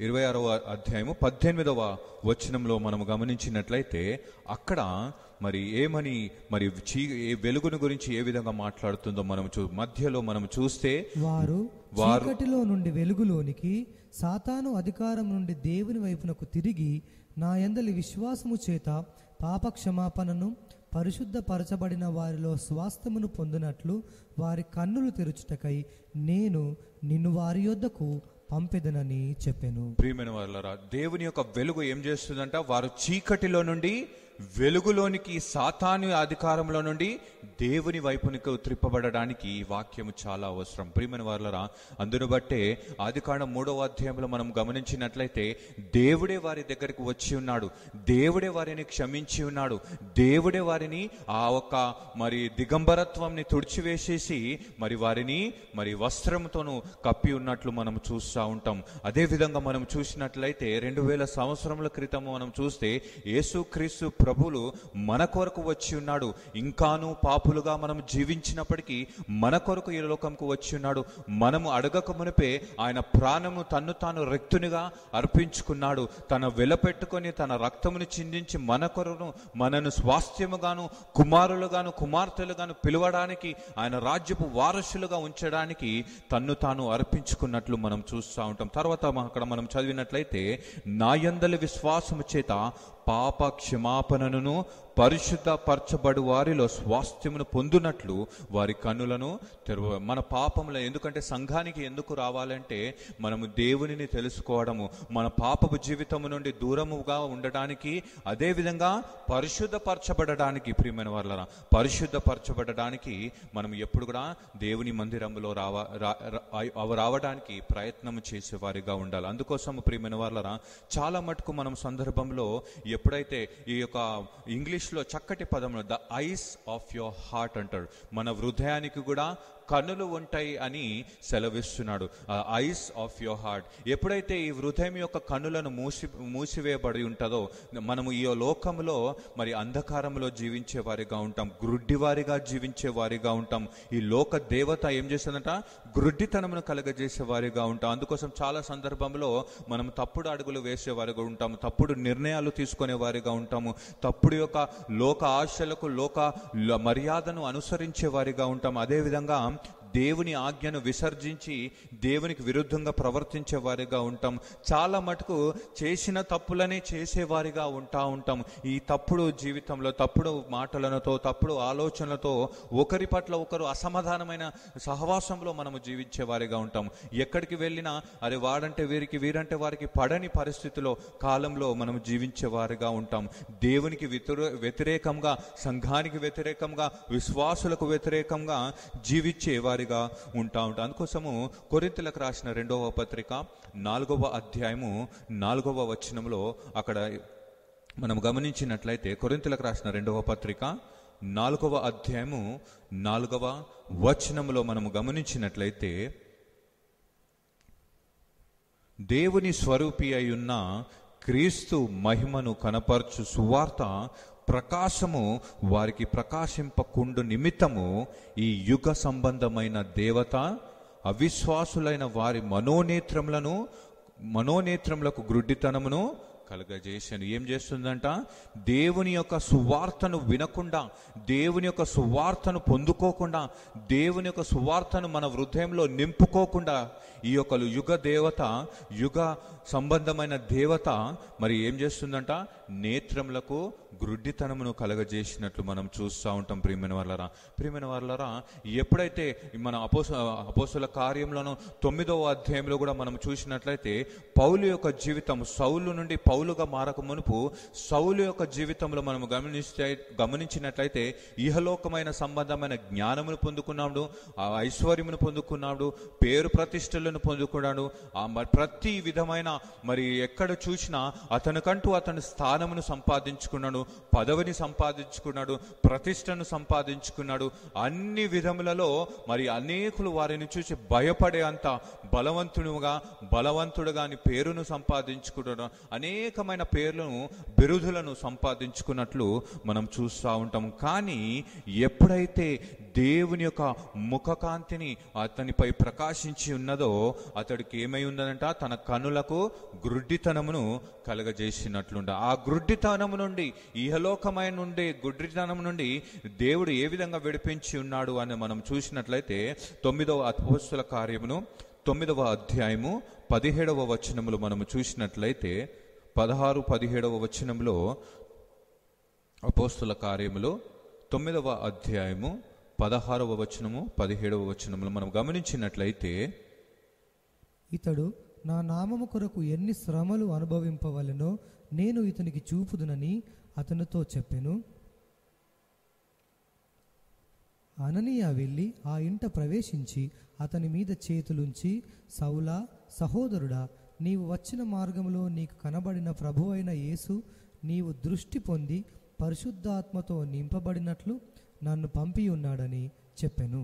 Speaker 1: ఇరవై ఆరవ అధ్యాయము పద్దెనిమిదవ వచనంలో మనము గమనించినట్లయితే అక్కడ మరి ఏమని మరి చీ ఏ వెలుగును గురించి ఏ విధంగా మాట్లాడుతుందో మనం చూ మధ్యలో మనం చూస్తే
Speaker 4: వారు
Speaker 1: వారు-
Speaker 4: చీకటిలో నుండి వెలుగులోనికి సాతాను అధికారం నుండి దేవుని వైపునకు తిరిగి నా యందలి విశ్వాసము చేత పాప క్షమాపణను పరిశుద్ధపరచబడిన వారిలో స్వాస్థ్యమును పొందినట్లు వారి కన్నులు తెరుచుటకై నేను నిన్ను వారి యొద్దకు పంపెదనని చెప్పెను
Speaker 1: ప్రియమైన వాళ్ళరా దేవుని యొక్క వెలుగు ఏం చేస్తుందంట వారు చీకటిలో నుండి వెలుగులోనికి సాతాను అధికారంలో నుండి దేవుని వైపునికి త్రిప్పబడడానికి ఈ వాక్యము చాలా అవసరం ప్రియమైన వాళ్ళరా అందును బట్టే ఆదికాండం మూడవ అధ్యాయంలో మనం గమనించినట్లయితే దేవుడే వారి దగ్గరికి వచ్చి ఉన్నాడు దేవుడే వారిని క్షమించి ఉన్నాడు దేవుడే వారిని ఆ ఒక్క మరి దిగంబరత్వంని తుడిచివేసేసి మరి వారిని మరి వస్త్రంతోనూ కప్పి ఉన్నట్లు మనం చూస్తూ ఉంటాం అదే విధంగా మనం చూసినట్లయితే రెండు వేల సంవత్సరముల క్రితం మనం చూస్తే యేసుక్రీస్తు ప్రభులు మన కొరకు వచ్చి ఉన్నాడు ఇంకాను పాపులుగా మనం జీవించినప్పటికీ మన కొరకు ఈ లోకంకు వచ్చి ఉన్నాడు మనము అడగక మునిపే ఆయన ప్రాణము తన్ను తాను రెక్తునిగా అర్పించుకున్నాడు తన వెలపెట్టుకొని తన రక్తమును చిందించి మన కొరను మనను స్వాస్థ్యముగాను కుమారులుగాను కుమార్తెలుగాను పిలవడానికి ఆయన రాజ్యపు వారసులుగా ఉంచడానికి తన్ను తాను అర్పించుకున్నట్లు మనం చూస్తూ ఉంటాం తర్వాత మ- అక్కడ మనం చదివినట్లయితే నాయందలి విశ్వాసము చేత పాప క్షమాపణను పరిశుద్ధపరచబడు వారిలో స్వాస్థ్యమును పొందునట్లు వారి కన్నులను తెరవ మన పాపముల ఎందుకంటే సంఘానికి ఎందుకు రావాలంటే మనము దేవునిని తెలుసుకోవడము మన పాపపు జీవితము నుండి దూరముగా ఉండడానికి అదే విధంగా పరిశుద్ధపరచబడడానికి ప్రియమైన వాళ్ళ పరిశుద్ధపరచబడడానికి మనం ఎప్పుడు కూడా దేవుని మందిరంలో రావ రా- రా- అవ రావడానికి ప్రయత్నం చేసేవారిగా ఉండాలి అందుకోసం ప్రియమైన వాళ్ళరా చాలా మటుకు మనం సందర్భంలో ఎప్పుడైతే ఈ యొక్క ఇంగ్లీష్లో చక్కటి పదంలో the eyes of your heart అంటాడు మన హృదయానికి కూడా కన్నులు ఉంటాయి అని సెలవిస్తున్నాడు ఐస్ ఆఫ్ యువర్ హార్ట్ ఎప్పుడైతే ఈ హృదయం యొక్క కన్నులను మూసి మూసివేయబడి ఉంటుందో మనము ఈ లోకంలో మరి అంధకారంలో జీవించే వారిగా ఉంటాం గ్రుడ్డివారిగా జీవించే వారిగా ఉంటాం ఈ లోక దేవత ఏం చేస్తుందంట గ్రుడ్డితనమును కలగజేసే వారిగా ఉంటాం అందుకోసం చాలా సందర్భంలో మనం తప్పుడు అడుగులు వేసే వారిగా ఉంటాము తప్పుడు నిర్ణయాలు తీసుకునే వారిగా ఉంటాము తప్పుడు యొక్క లోక ఆశలకు లోక ల- మర్యాదను అనుసరించే వారిగా ఉంటాం అదేవిధంగా దేవుని ఆజ్ఞను విసర్జించి దేవునికి విరుద్ధంగా ప్రవర్తించే వారిగా ఉంటాం చాలా మటుకు చేసిన తప్పులనే చేసేవారిగా ఉంటా ఉంటాం ఈ తప్పుడు జీవితంలో తప్పుడు మాటలతో తప్పుడు ఆలోచనలతో ఒకరి పట్ల ఒకరు అసమాధానమైన సహవాసంలో మనము జీవించే వారిగా ఉంటాం ఎక్కడికి వెళ్ళినా అరే వాడంటే వీరికి వీరంటే వారికి పడని పరిస్థితిలో కాలంలో మనం జీవించే వారిగా ఉంటాం దేవునికి వ్యతిరే వ్యతిరేకంగా సంఘానికి వ్యతిరేకంగా విశ్వాసులకు వ్యతిరేకంగా జీవించే వారిగా ఉంటా ఉంటాం అందుకోసము కొరింతలకు రాసిన రెండవ పత్రిక నాలుగవ అధ్యాయము నాలుగవ వచనంలో అక్కడ మనం గమనించినట్లయితే కొరింతలకు రాసిన రెండవ పత్రిక నాలుగవ అధ్యాయము నాలుగవ వచనంలో మనము గమనించినట్లయితే దేవుని స్వరూపి అయ్యున్న క్రీస్తు మహిమను కనపరచు సువార్త ప్రకాశము వారికి ప్రకాశింపకుండు నిమిత్తము ఈ యుగ సంబంధమైన దేవత అవిశ్వాసులైన వారి మనోనేత్రములను మనోనేత్రములకు గ్రుడ్డితనమును కలగజేశాను ఏం చేస్తుందంట దేవుని యొక్క సువార్తను వినకుండా దేవుని యొక్క సువార్తను పొందుకోకుండా దేవుని యొక్క సువార్తను మన హృదయంలో నింపుకోకుండా ఈ యొక్క యుగ దేవత యుగ సంబంధమైన దేవత మరి ఏం చేస్తుందంట నేత్రములకు గ్రుడ్డితనమును కలగజేసినట్లు మనం చూస్తూ ఉంటాం ప్రియమైన వాళ్ళరా ప్రియమైన వాళ్ళరా ఎప్పుడైతే మన అపోస అపోసుల కార్యంలోనూ తొమ్మిదవ అధ్యాయంలో కూడా మనం చూసినట్లయితే పౌలు యొక్క జీవితం సౌలు నుండి పౌలుగా మారక మునుపు సౌలు యొక్క జీవితంలో మనం గమనిస్తే గమనించినట్లయితే ఇహలోకమైన సంబంధమైన జ్ఞానమును పొందుకున్నాడు ఆ ఐశ్వర్యమును పొందుకున్నాడు పేరు ప్రతిష్టలను పొందుకున్నాడు ఆ మ- ప్రతి విధమైన మరి ఎక్కడ చూసినా అతనికంటూ అతని స్థానమును సంపాదించుకున్నాడు పదవిని సంపాదించుకున్నాడు ప్రతిష్టను సంపాదించుకున్నాడు అన్ని విధములలో మరి అనేకులు వారిని చూసి భయపడే అంత బలవంతుడుగా బలవంతుడుగా అని పేరును సంపాదించుకున్నాడు అనేకమైన పేర్లను బిరుదులను సంపాదించుకున్నట్లు మనం చూస్తూ ఉంటాం కానీ ఎప్పుడైతే దేవుని యొక్క ముఖకాంతిని అతనిపై ప్రకాశించి ఉన్నదో అతడికి ఏమై ఉందనంట తన కనులకు గ్రుడ్డితనమును కలగజేసినట్లుండ ఆ గ్రుడ్డితనము నుండి ఇహలోకమైన నుండి గుడ్డితనం నుండి దేవుడు ఏ విధంగా విడిపించి ఉన్నాడు అని మనం చూసినట్లయితే తొమ్మిదవ అపోస్తుల కార్యమును తొమ్మిదవ అధ్యాయము పదిహేడవ వచనములు మనము చూసినట్లయితే పదహారు పదిహేడవ వచనంలో అపోస్తుల కార్యములో తొమ్మిదవ అధ్యాయము పదహారవ వచనము పదిహేడవ వచనములు మనం గమనించినట్లయితే
Speaker 4: ఇతడు నా నామము కొరకు ఎన్ని శ్రమలు అనుభవింపవలెనో నేను ఇతనికి చూపుదునని అతనితో చెప్పెను అననీయ వెళ్ళి ఆ ఇంట ప్రవేశించి అతని మీద చేతులుంచి సౌలా సహోదరుడా నీవు వచ్చిన మార్గంలో నీకు కనబడిన ప్రభు అయిన యేసు నీవు దృష్టి పొంది పరిశుద్ధాత్మతో నింపబడినట్లు నన్ను పంపి ఉన్నాడని చెప్పెను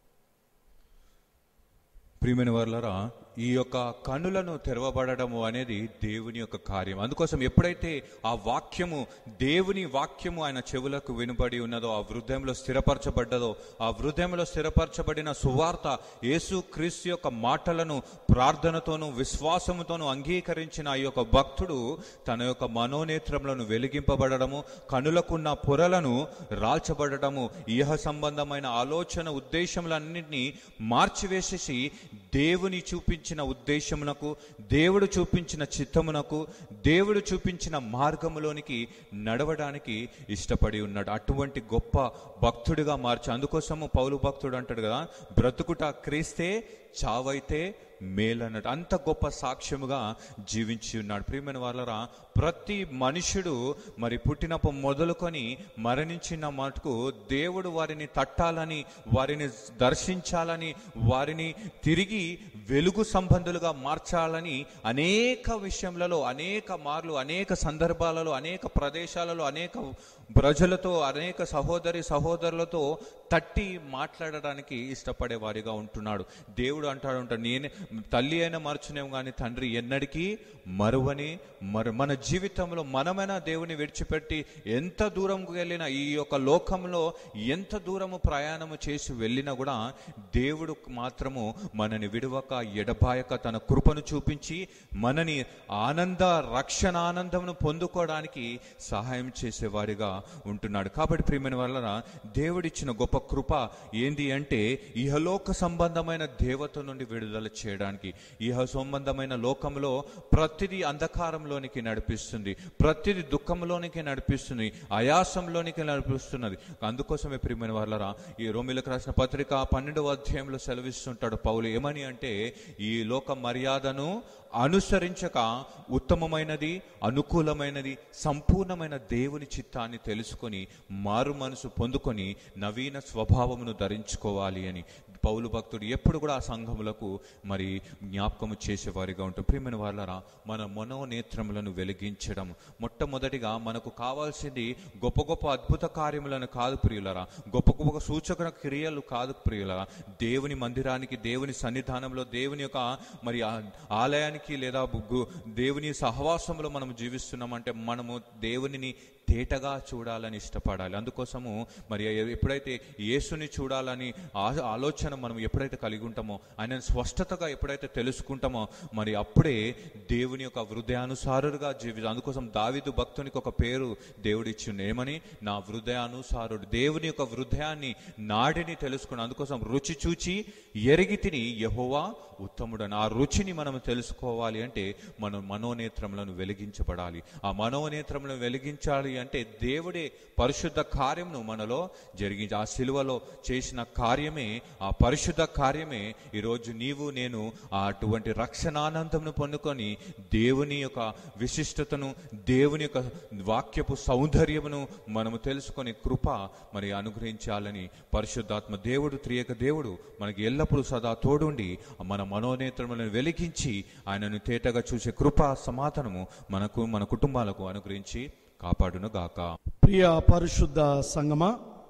Speaker 1: ప్రియమైన వర్లరా ఈ యొక్క కనులను తెరవబడము అనేది దేవుని యొక్క కార్యం అందుకోసం ఎప్పుడైతే ఆ వాక్యము దేవుని వాక్యము ఆయన చెవులకు వినబడి ఉన్నదో ఆ హృదయంలో స్థిరపరచబడ్డదో ఆ హృదయంలో స్థిరపరచబడిన సువార్త యేసు క్రీస్తు యొక్క మాటలను ప్రార్థనతోనూ విశ్వాసముతోనూ అంగీకరించిన ఈ యొక్క భక్తుడు తన యొక్క మనోనేత్రములను వెలిగింపబడము కనులకున్న పొరలను రాల్చబడము ఇహ సంబంధమైన ఆలోచన ఉద్దేశములన్నింటినీ మార్చివేసేసి దేవుని చూపించిన ఉద్దేశమునకు దేవుడు చూపించిన చిత్తమునకు దేవుడు చూపించిన మార్గములోనికి నడవడానికి ఇష్టపడి ఉన్నాడు అటువంటి గొప్ప భక్తుడిగా మార్చి అందుకోసము పౌలు భక్తుడు అంటాడు కదా బ్రతుకుట క్రీస్తే చావైతే మేలన్నట్టు అంత గొప్ప సాక్ష్యముగా జీవించి ఉన్నాడు ప్రియమైన వాళ్ళరా ప్రతి మనుషుడు మరి పుట్టినప్పుడు మొదలుకొని మరణించిన మటుకు దేవుడు వారిని తట్టాలని వారిని దర్శించాలని వారిని తిరిగి వెలుగు సంబంధులుగా మార్చాలని అనేక విషయములలో అనేక మార్లు అనేక సందర్భాలలో అనేక ప్రదేశాలలో అనేక ప్రజలతో అనేక సహోదరి సహోదరులతో తట్టి మాట్లాడడానికి ఇష్టపడే వారిగా ఉంటున్నాడు దేవుడు అంటాడు ఉంటాడు నేనే తల్లి అయినా మరచునేమో కానీ తండ్రి ఎన్నటికీ మరువని మరు మన జీవితంలో మనమైనా దేవుని విడిచిపెట్టి ఎంత దూరంకు వెళ్ళినా ఈ యొక్క లోకంలో ఎంత దూరము ప్రయాణము చేసి వెళ్ళినా కూడా దేవుడు మాత్రము మనని విడవక ఎడబాయక తన కృపను చూపించి మనని ఆనంద రక్షణ ఆనందమును పొందుకోవడానికి సహాయం చేసేవారిగా ఉంటున్నాడు కాబట్టి ప్రియమైన వలన దేవుడిచ్చిన గొప్ప కృప ఏంది అంటే ఇహలోక సంబంధమైన దేవత నుండి విడుదల చేయడానికి ఇహ సంబంధమైన లోకంలో ప్రతిదీ అంధకారంలోనికి నడిపిస్తుంది ప్రతిదీ దుఃఖంలోనికి నడిపిస్తుంది ఆయాసంలోనికి నడిపిస్తున్నది అందుకోసమే ప్రియమైన వాళ్ళరా ఈ రోమిలకు రాసిన పత్రిక పన్నెండవ అధ్యాయంలో సెలవిస్తుంటాడు పౌలు ఏమని అంటే ఈ లోక మర్యాదను అనుసరించక ఉత్తమమైనది అనుకూలమైనది సంపూర్ణమైన దేవుని చిత్తాన్ని తెలుసుకొని మారు మనసు పొందుకొని నవీన స్వభావమును ధరించుకోవాలి అని పౌలు భక్తుడు ఎప్పుడు కూడా ఆ సంఘములకు మరి జ్ఞాపకము చేసేవారిగా ఉంటాం ప్రియమైన వాళ్ళరా మన మనోనేత్రములను వెలిగించడం మొట్టమొదటిగా మనకు కావాల్సింది గొప్ప గొప్ప అద్భుత కార్యములను కాదు ప్రియులరా గొప్ప గొప్ప సూచక క్రియలు కాదు ప్రియులరా దేవుని మందిరానికి దేవుని సన్నిధానంలో దేవుని యొక్క మరి ఆ ఆలయానికి లేదా గు- దేవుని సహవాసంలో మనం జీవిస్తున్నామంటే మనము దేవునిని తేటగా చూడాలని ఇష్టపడాలి అందుకోసము మరి ఎప్పుడైతే యేసుని చూడాలని ఆ- ఆలోచన మనం ఎప్పుడైతే కలిగి ఉంటామో ఆయనను స్పష్టతగా ఎప్పుడైతే తెలుసుకుంటామో మరి అప్పుడే దేవుని యొక్క హృదయానుసారుడుగా జీవితం అందుకోసం దావిదు భక్తునికి ఒక పేరు దేవుడిచ్చిండు ఏమని నా హృదయానుసారుడు దేవుని యొక్క హృదయాన్ని నాడిని తెలుసుకుని అందుకోసం రుచి చూచి ఎరిగి తిని యహోవా ఉత్తముడని ఆ రుచిని మనం తెలుసుకోవాలి అంటే మనం మనోనేత్రములను వెలిగించబడాలి ఆ మనోనేత్రములను వెలిగించాలి అంటే దేవుడే పరిశుద్ధ కార్యమును మనలో జరిగించి ఆ సిలువలో చేసిన కార్యమే ఆ పరిశుద్ధ కార్యమే ఈరోజు నీవు నేను ఆ అటువంటి రక్షణానందమును పొందుకొని దేవుని యొక్క విశిష్టతను దేవుని యొక్క వాక్యపు సౌందర్యమును మనము తెలుసుకొని కృప మరి అనుగ్రహించాలని పరిశుద్ధాత్మ దేవుడు త్రియక దేవుడు మనకి ఎల్లప్పుడూ సదా తోడుండి మన మనోనేత్రములను వెలిగించి ఆయనను తేటగా చూసే కృప సమాధానము మనకు మన కుటుంబాలకు అనుగ్రహించి కాపాడును గాక
Speaker 2: ప్రియ పరిశుద్ధ సంగమా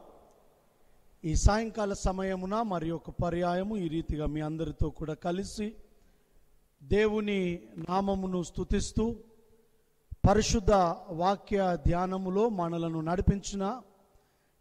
Speaker 2: ఈ సాయంకాల సమయమున మరి ఒక పర్యాయము ఈ రీతిగా మీ అందరితో కూడా కలిసి దేవుని నామమును స్తుతిస్తూ పరిశుద్ధ వాక్య ధ్యానములో మనలను నడిపించిన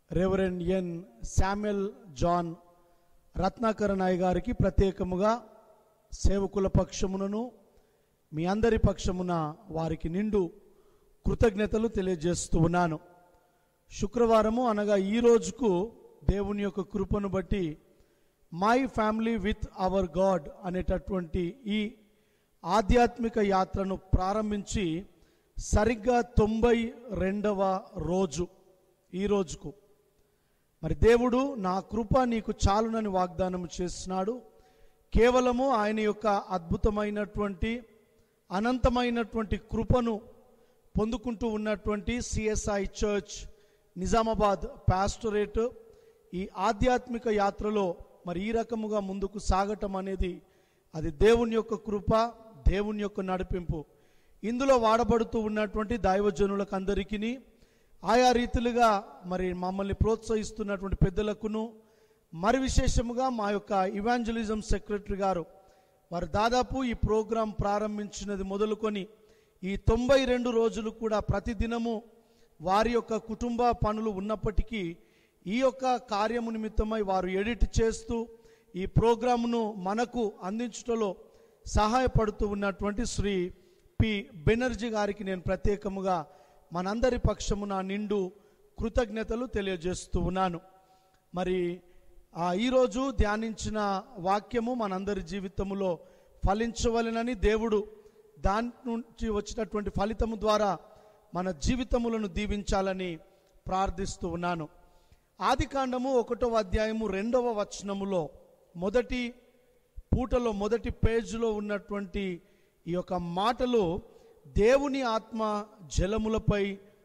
Speaker 2: reverend N Samuel John Ratnakara నాయ్ గారికి ప్రత్యేకముగా సేవకుల పక్షమునను మీ అందరి పక్షమున వారికి నిండు కృతజ్ఞతలు తెలియజేస్తూ ఉన్నాను శుక్రవారము అనగా ఈ రోజుకు దేవుని యొక్క కృపను బట్టి my family with our God అనేటటువంటి ఈ ఆధ్యాత్మిక యాత్రను ప్రారంభించి సరిగ్గా తొంభై రెండవ రోజు ఈ రోజుకు మరి దేవుడు నా కృప నీకు చాలునని వాగ్దానం చేస్తున్నాడు కేవలము ఆయన యొక్క అద్భుతమైనటువంటి అనంతమైనటువంటి కృపను పొందుకుంటూ ఉన్నటువంటి సిఎస్ఐ చర్చ్ నిజామాబాద్ పాస్టరేట్ ఈ ఆధ్యాత్మిక యాత్రలో మరి ఈ రకముగా ముందుకు సాగటం అనేది అది దేవుని యొక్క కృప దేవుని యొక్క నడిపింపు ఇందులో వాడబడుతూ ఉన్నటువంటి దైవజనులకు అందరికీ ఆయా రీతిలుగా మరి మమ్మల్ని ప్రోత్సహిస్తున్నటువంటి పెద్దలకును మరి విశేషముగా మా యొక్క ఇవాంజలిజం సెక్రటరీ గారు వారు దాదాపు ఈ ప్రోగ్రాం ప్రారంభించినది మొదలుకొని ఈ తొంభై రెండు రోజులు కూడా ప్రతిదినము వారి యొక్క కుటుంబ పనులు ఉన్నప్పటికీ ఈ యొక్క కార్యము నిమిత్తమై వారు ఎడిట్ చేస్తూ ఈ ప్రోగ్రామును మనకు అందించటంలో సహాయపడుతూ ఉన్నటువంటి శ్రీ పి బెనర్జీ గారికి నేను ప్రత్యేకముగా మనందరి పక్షమున నిండు కృతజ్ఞతలు తెలియజేస్తూ ఉన్నాను మరి ఆ ఈరోజు ధ్యానించిన వాక్యము మనందరి జీవితములో ఫలించవలెనని దేవుడు దాని నుంచి వచ్చినటువంటి ఫలితము ద్వారా మన జీవితములను దీవించాలని ప్రార్థిస్తూ ఉన్నాను ఆది కాండము ఒకటో అధ్యాయము రెండవ వచనములో మొదటి పూటలో మొదటి పేజీలో ఉన్నటువంటి ఈ యొక్క మాటలు దేవుని ఆత్మ జలములపై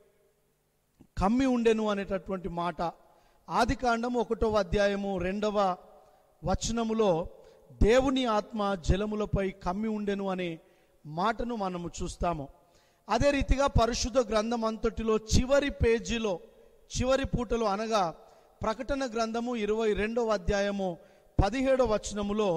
Speaker 2: కమ్మి ఉండెను అనేటటువంటి మాట ఆది కాండము ఒకటో అధ్యాయము రెండవ వచనములో దేవుని ఆత్మ జలములపై కమ్మి ఉండెను అనే మాటను మనము చూస్తాము అదే రీతిగా పరిశుద్ధ గ్రంథం అంతటిలో చివరి పేజీలో చివరి పూటలో అనగా ప్రకటన గ్రంథము ఇరవై రెండవ అధ్యాయము పదిహేడవ వచనములో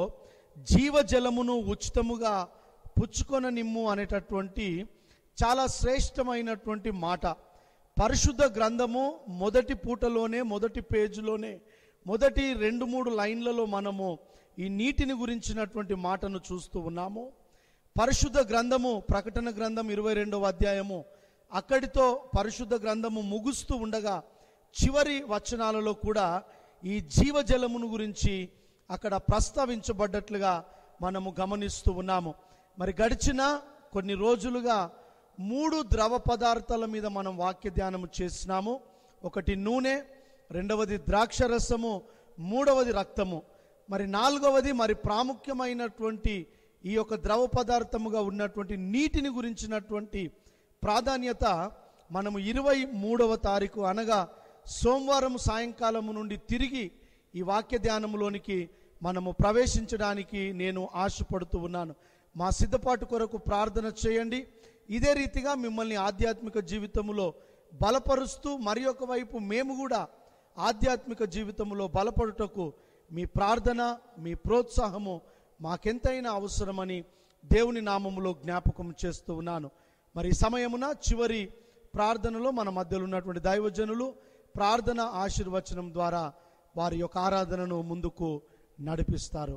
Speaker 2: జీవజలమును ఉచితముగా పుచ్చుకొన నిమ్ము అనేటటువంటి చాలా శ్రేష్టమైనటువంటి మాట పరిశుద్ధ గ్రంథము మొదటి పూటలోనే మొదటి పేజీలోనే మొదటి రెండు మూడు లైన్లలో మనము ఈ నీటిని గురించినటువంటి మాటను చూస్తూ ఉన్నాము పరిశుద్ధ గ్రంథము ప్రకటన గ్రంథం ఇరవై రెండవ అధ్యాయము అక్కడితో పరిశుద్ధ గ్రంథము ముగుస్తూ ఉండగా చివరి వచనాలలో కూడా ఈ జీవజలమును గురించి అక్కడ ప్రస్తావించబడ్డట్లుగా మనము గమనిస్తూ ఉన్నాము మరి గడిచిన కొన్ని రోజులుగా మూడు ద్రవ పదార్థాల మీద మనం వాక్య ధ్యానము చేసినాము ఒకటి నూనె రెండవది ద్రాక్ష రసము మూడవది రక్తము మరి నాలుగవది మరి ప్రాముఖ్యమైనటువంటి ఈ యొక్క ద్రవ పదార్థముగా ఉన్నటువంటి నీటిని గురించినటువంటి ప్రాధాన్యత మనము ఇరవై మూడవ తారీఖు అనగా సోమవారం సాయంకాలము నుండి తిరిగి ఈ వాక్య ధ్యానములోనికి మనము ప్రవేశించడానికి నేను ఆశపడుతూ ఉన్నాను మా సిద్ధపాటు కొరకు ప్రార్థన చేయండి ఇదే రీతిగా మిమ్మల్ని ఆధ్యాత్మిక జీవితంలో బలపరుస్తూ మరి ఒక వైపు మేము కూడా ఆధ్యాత్మిక జీవితంలో బలపడుటకు మీ ప్రార్థన మీ ప్రోత్సాహము మాకెంతైనా అవసరమని దేవుని నామములో జ్ఞాపకం చేస్తూ ఉన్నాను మరి ఈ సమయమున చివరి ప్రార్థనలో మన మధ్యలో ఉన్నటువంటి దైవజనులు ప్రార్థన ఆశీర్వచనం ద్వారా వారి యొక్క ఆరాధనను ముందుకు నడిపిస్తారు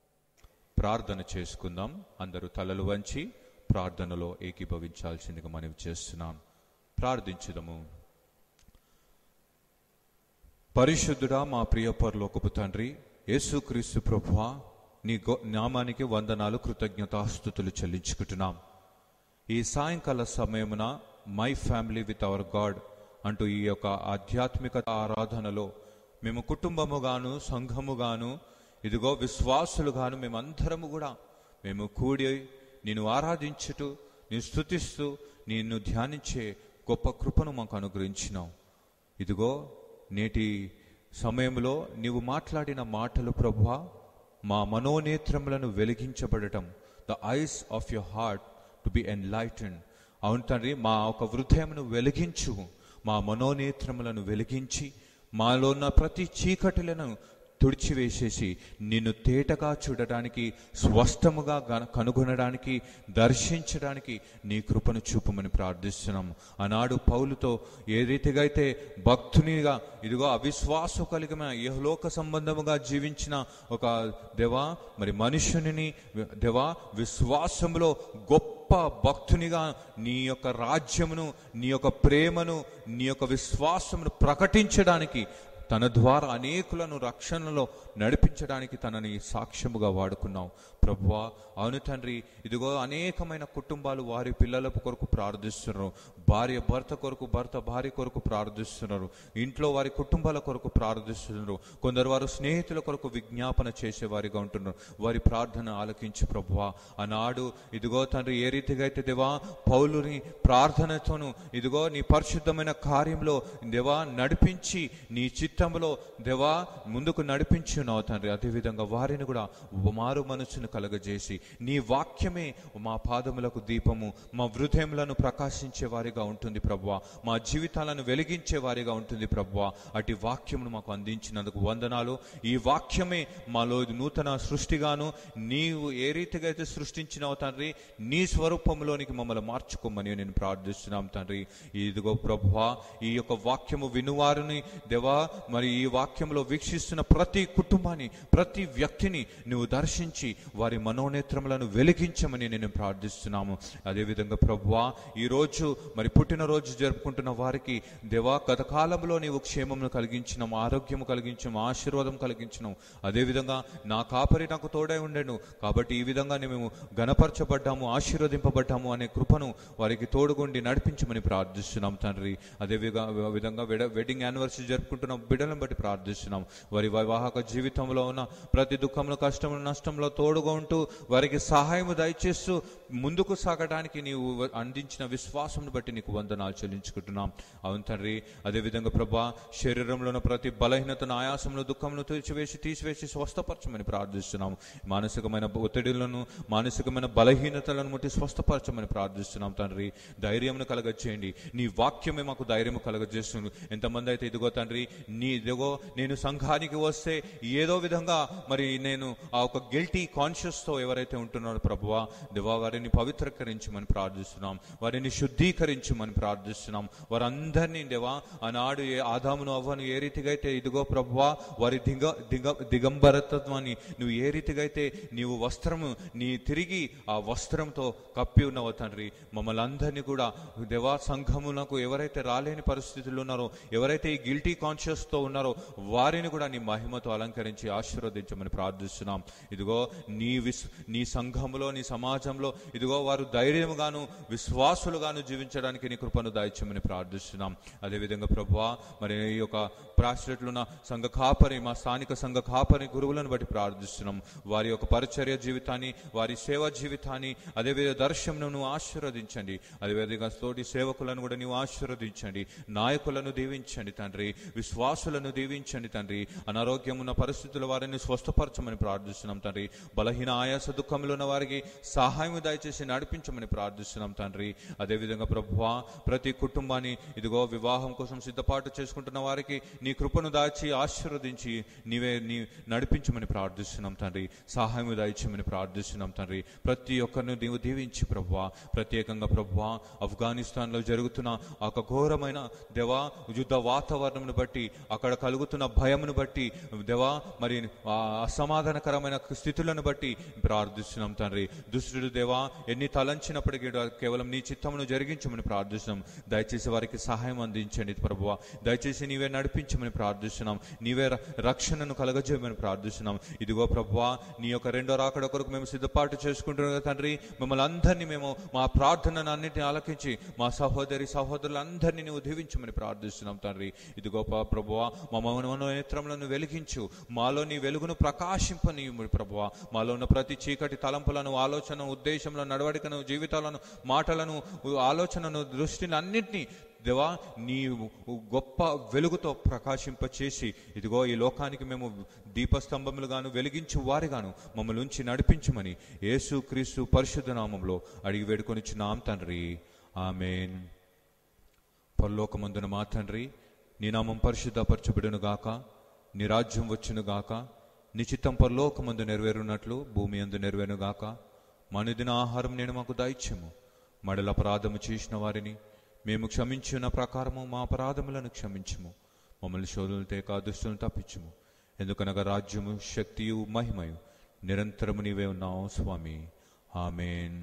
Speaker 1: ప్రార్థన చేసుకుందాం అందరూ తలలు వంచి ప్రార్థనలో ఏకీభవించాల్సిందిగా మనవి చేస్తున్నాం ప్రార్థించుదము పరిశుద్ధుడా మా ప్రియ పరలోకపు తండ్రి యేసుక్రీస్తు ప్రభువా నీ గో నామానికి వందనాలు కృతజ్ఞతాస్థుతులు చెల్లించుకుంటున్నాం ఈ సాయంకాల సమయమున my family with our God అంటూ ఈ యొక్క ఆధ్యాత్మిక ఆరాధనలో మేము కుటుంబముగాను సంఘముగాను ఇదిగో విశ్వాసులుగాను మేమందరము కూడా మేము కూడి నిన్ను ఆరాధించుటూ నేను స్థుతిస్తూ నిన్ను ధ్యానించే గొప్ప కృపను మాకు అనుగ్రహించినావు ఇదిగో నేటి సమయంలో నీవు మాట్లాడిన మాటలు ప్రభువా మా మనోనేత్రములను వెలిగించబడటం the eyes of your heart to be enlighten అవును తండ్రి మా ఒక హృదయమును వెలిగించు మా మనోనేత్రములను వెలిగించి మాలో ఉన్న ప్రతి చీకటిలను తుడిచివేసేసి నిన్ను తేటగా చూడటానికి స్పష్టముగా గన- కనుగొనడానికి దర్శించడానికి నీ కృపను చూపమని ప్రార్థిస్తున్నాం ఆనాడు పౌలుతో ఏ రీతిగా అయితే భక్తునిగా ఇదిగో అవిశ్వాసం కలిగిన యహలోక సంబంధముగా జీవించిన ఒక దేవా మరి మనుషుని దేవా విశ్వాసములో గొప్ప భక్తునిగా నీ యొక్క రాజ్యమును నీ యొక్క ప్రేమను నీ యొక్క విశ్వాసమును ప్రకటించడానికి తన ద్వారా అనేకులను రక్షణలో నడిపించడానికి తనని సాక్ష్యముగా వాడుకున్నావు ప్రభువా అవును తండ్రి ఇదిగో అనేకమైన కుటుంబాలు వారి పిల్లల కొరకు ప్రార్థిస్తున్నారు భార్య భర్త కొరకు భర్త భార్య కొరకు ప్రార్థిస్తున్నారు ఇంట్లో వారి కుటుంబాల కొరకు ప్రార్థిస్తున్నారు కొందరు వారు స్నేహితుల కొరకు విజ్ఞాపన చేసేవారిగా ఉంటున్నారు వారి ప్రార్థన ఆలకించి ప్రభువా ఆనాడు ఇదిగో తండ్రి ఏ రీతిగా అయితే దేవా పౌలుని ప్రార్థనతోను ఇదిగో నీ పరిశుద్ధమైన కార్యంలో దేవా నడిపించి నీ చిత్తంలో దేవా ముందుకు నడిపించున్నావు తండ్రి అదేవిధంగా వారిని కూడా మారు మనసును కలగజేసి నీ వాక్యమే మా పాదములకు దీపము మా హృదయములను ప్రకాశించే వారిగా ఉంటుంది ప్రభువా మా జీవితాలను వెలిగించే వారిగా ఉంటుంది ప్రభువా అటు వాక్యమును మాకు అందించినందుకు వందనాలు ఈ వాక్యమే మాలో నూతన సృష్టిగాను నీవు ఏ రీతిగా అయితే సృష్టించినావు తండ్రి నీ స్వరూపంలోనికి మమ్మల్ని మార్చుకోమని నేను ప్రార్థిస్తున్నాం తండ్రి ఇదిగో ప్రభువా ఈ యొక్క వాక్యము వినువారిని దేవా మరి ఈ వాక్యంలో వీక్షిస్తున్న ప్రతి కుటుంబాన్ని ప్రతి వ్యక్తిని నువ్వు దర్శించి వారి మనోనేత్రములను వెలిగించమని నేను ప్రార్థిస్తున్నాము అదేవిధంగా ప్రభువా ఈ రోజు మరి పుట్టినరోజు జరుపుకుంటున్న వారికి దేవా గత కాలంలో నీవు క్షేమమును కలిగించిన ఆరోగ్యము కలిగించము ఆశీర్వాదం కలిగించను అదేవిధంగా నా కాపరి నాకు తోడై ఉండెను కాబట్టి ఈ విధంగా మేము గణపరచబడ్డాము ఆశీర్వదింపబడ్డాము అనే కృపను వారికి తోడుగుండి నడిపించమని ప్రార్థిస్తున్నాం తండ్రి అదే విధంగా విధంగా వెడ- వెడ్డింగ్ యానివర్సరీ జరుపుకుంటున్న బిడ్డలను బట్టి ప్రార్థిస్తున్నాం వారి వైవాహక జీవితంలో ఉన్న ప్రతి దుఃఖంలో కష్టంలో నష్టంలో తోడుగా ఉంటూ వారికి సహాయము దయచేస్తూ ముందుకు సాగడానికి నీవు అందించిన విశ్వాసం బట్టి నీకు వందనాలు చెల్లించుకుంటున్నాం అవును తండ్రి అదేవిధంగా ప్రభా శరీరంలో ఉన్న ప్రతి బలహీనతను ఆయాసమును దుఃఖమును తీర్చివేసి తీసివేసి స్వస్థపరచమని ప్రార్థిస్తున్నాం మానసికమైన ఒత్తిడిలను మానసికమైన బలహీనతలను ముట్టి స్వస్థపరచమని ప్రార్థిస్తున్నాం తండ్రి ధైర్యమును కలగజేయండి నీ వాక్యమే మాకు ధైర్యము కలగజేస్తుంది ఎంతమంది అయితే ఇదిగో తండ్రి నీ ఇదిగో నేను సంఘానికి వస్తే ఏదో విధంగా మరి నేను ఆ ఒక గిల్టీ కాన్షియస్తో ఎవరైతే ఉంటున్నారో ప్రభువా దేవా వారిని పవిత్రీకరించమని ప్రార్థిస్తున్నాం వారిని శుద్ధీకరించమని ప్రార్థిస్తున్నాం వారందరినీ దేవా ఆనాడు ఏ ఆదామును అవ్వను ఏ రీతిగా అయితే ఇదిగో ప్రభువా వారి దిగ దిగ దిగంబరత్వాన్ని నువ్వు ఏ రీతిగా అయితే నీవు వస్త్రము నీ తిరిగి ఆ వస్త్రంతో కప్పి ఉన్నావో తండ్రి మమ్మల్ని అందరినీ కూడా దేవా సంఘమునకు ఎవరైతే రాలేని పరిస్థితులు ఉన్నారో ఎవరైతే ఈ గిల్టీ కాన్షియస్తో ఉన్నారో వారిని కూడా నీ మహిమతో అలంకరించి ఆశీర్వదించమని ప్రార్థిస్తున్నాం ఇదిగో నీ విస్ నీ సంఘములో నీ సమాజంలో ఇదిగో వారు ధైర్యముగాను విశ్వాసులుగాను జీవించడానికి నీ కృపను దాయిచ్చమని ప్రార్థిస్తున్నాం అదేవిధంగా ప్రభువా మరి ఈ యొక్క ప్రాశ్రట్లున్న సంఘ కాపరి మా స్థానిక సంఘ కాపరి గురువులను బట్టి ప్రార్థిస్తున్నాం వారి యొక్క పరిచర్య జీవితాన్ని వారి సేవా జీవితాన్ని అదేవిధంగా దర్శనను నువ్వు ఆశీర్వదించండి అదేవిధంగా తోటి సేవకులను కూడా నీవు ఆశీర్వదించండి నాయకులను దీవించండి తండ్రి విశ్వాసులను దీవించండి తండ్రి అనారోగ్యం ఉన్న పరిస్థితుల వారిని స్వస్థపరచమని ప్రార్థిస్తున్నాం తండ్రి బలహీన ఆయాస దుఃఖంలో ఉన్న వారికి సహాయం దయచేసి నడిపించమని ప్రార్థిస్తున్నాం తండ్రి అదేవిధంగా ప్రభువా ప్రతి కుటుంబాన్ని ఇదిగో వివాహం కోసం సిద్ధపాటు చేసుకుంటున్న వారికి నీ కృపను దాచి ఆశీర్వదించి నీవే నీ నడిపించమని ప్రార్థిస్తున్నాం తండ్రి సహాయం దయచేయమని ప్రార్థిస్తున్నాం తండ్రి ప్రతి ఒక్కరిని నీవు దీవించి ప్రభువా ప్రత్యేకంగా ప్రభువా ఆఫ్ఘనిస్తాన్లో జరుగుతున్న ఆ ఒక ఘోరమైన దేవా యుద్ధ వాతావరణమును బట్టి అక్కడ కలుగుతున్న భయమును బట్టి దేవా మరి ఆ అసమాధానకరమైన స్థితులను బట్టి ప్రార్థిస్తున్నాం తండ్రి దుష్టుడు దేవా ఎన్ని తలంచినప్పటికీ కూడా కేవలం నీ చిత్తమును జరిగించమని ప్రార్థిస్తున్నాం దయచేసి వారికి సహాయం అందించండి ప్రభువా దయచేసి నీవే నడిపించమని ప్రార్థిస్తున్నాం నీవే ర- రక్షణను కలగజేయమని ప్రార్థిస్తున్నాం ఇదిగో ప్రభువా నీ యొక్క రెండో రాకడ కొరకు మేము సిద్ధపాటు చేసుకుంటున్నాం కదా తండ్రి మిమ్మల్ని అందరినీ మేము మా ప్రార్థనను అన్నిటిని ఆలకించి మా సహోదరి సహోదరులందరినీ నువ్వు దీవించమని ప్రార్థిస్తున్నాం తండ్రి ఇదిగో ప- ప్రభువా మా మనోనేత్రములను వెలిగించు మాలో నీ వెలుగును ప్రకాశింపని ప్రభువా మాలో ఉన్న ప్రతి చీకటి తలంపులను ఆలోచన ఉద్దేశంలో నడవడికను జీవితాలను మాటలను ఆలోచనను దృష్టిని అన్నింటినీ దేవా నీ గొప్ప వెలుగుతో ప్రకాశింపచేసి ఇదిగో ఈ లోకానికి మేము దీపస్తంభములుగాను వెలిగించు వారిగాను మమ్మల్ని ఉంచి నడిపించమని యేసు క్రీస్తు పరిశుద్ధ నామంలో అడిగి వేడుకొనిచున్నాం తండ్రి ఆమెన్ పరలోకమందున మా తండ్రి నీ నామం పరిశుద్ధపరచబడును గాక నీ రాజ్యం వచ్చునుగాక నిశ్చితం పరలోకమందు నెరవేరునట్లు భూమి అందు నెరవేరుగాక మనుదిన ఆహారం నేను మాకు దాయిత్యము మడల అపరాధము చేసిన వారిని మేము క్షమించిన ప్రకారము మా అపరాధములను క్షమించుము మమ్మల్ని శోధులను తేక దుష్టులను తప్పించుము ఎందుకనగా రాజ్యము శక్తియు మహిమయు నిరంతరము నీవే ఉన్నావు స్వామి ఆమెన్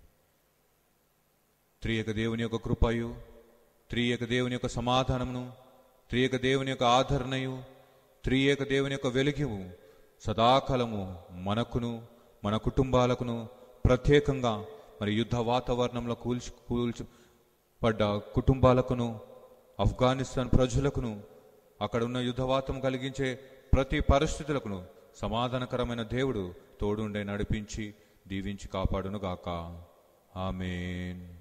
Speaker 1: త్రియక దేవుని యొక్క కృపయు త్రియక దేవుని యొక్క సమాధానమును త్రియక దేవుని యొక్క ఆదరణయు త్రియక దేవుని యొక్క వెలుగు సదాకాలము మనకును మన కుటుంబాలకును ప్రత్యేకంగా మరి యుద్ధ వాతావరణంలో కూల్చు కూల్చు పడ్డ కుటుంబాలకును ఆఫ్ఘనిస్తాన్ ప్రజలకును అక్కడ ఉన్న యుద్ధవాతం కలిగించే ప్రతి పరిస్థితులకును సమాధానకరమైన దేవుడు తోడుండే నడిపించి దీవించి కాపాడును గాక ఆమెన్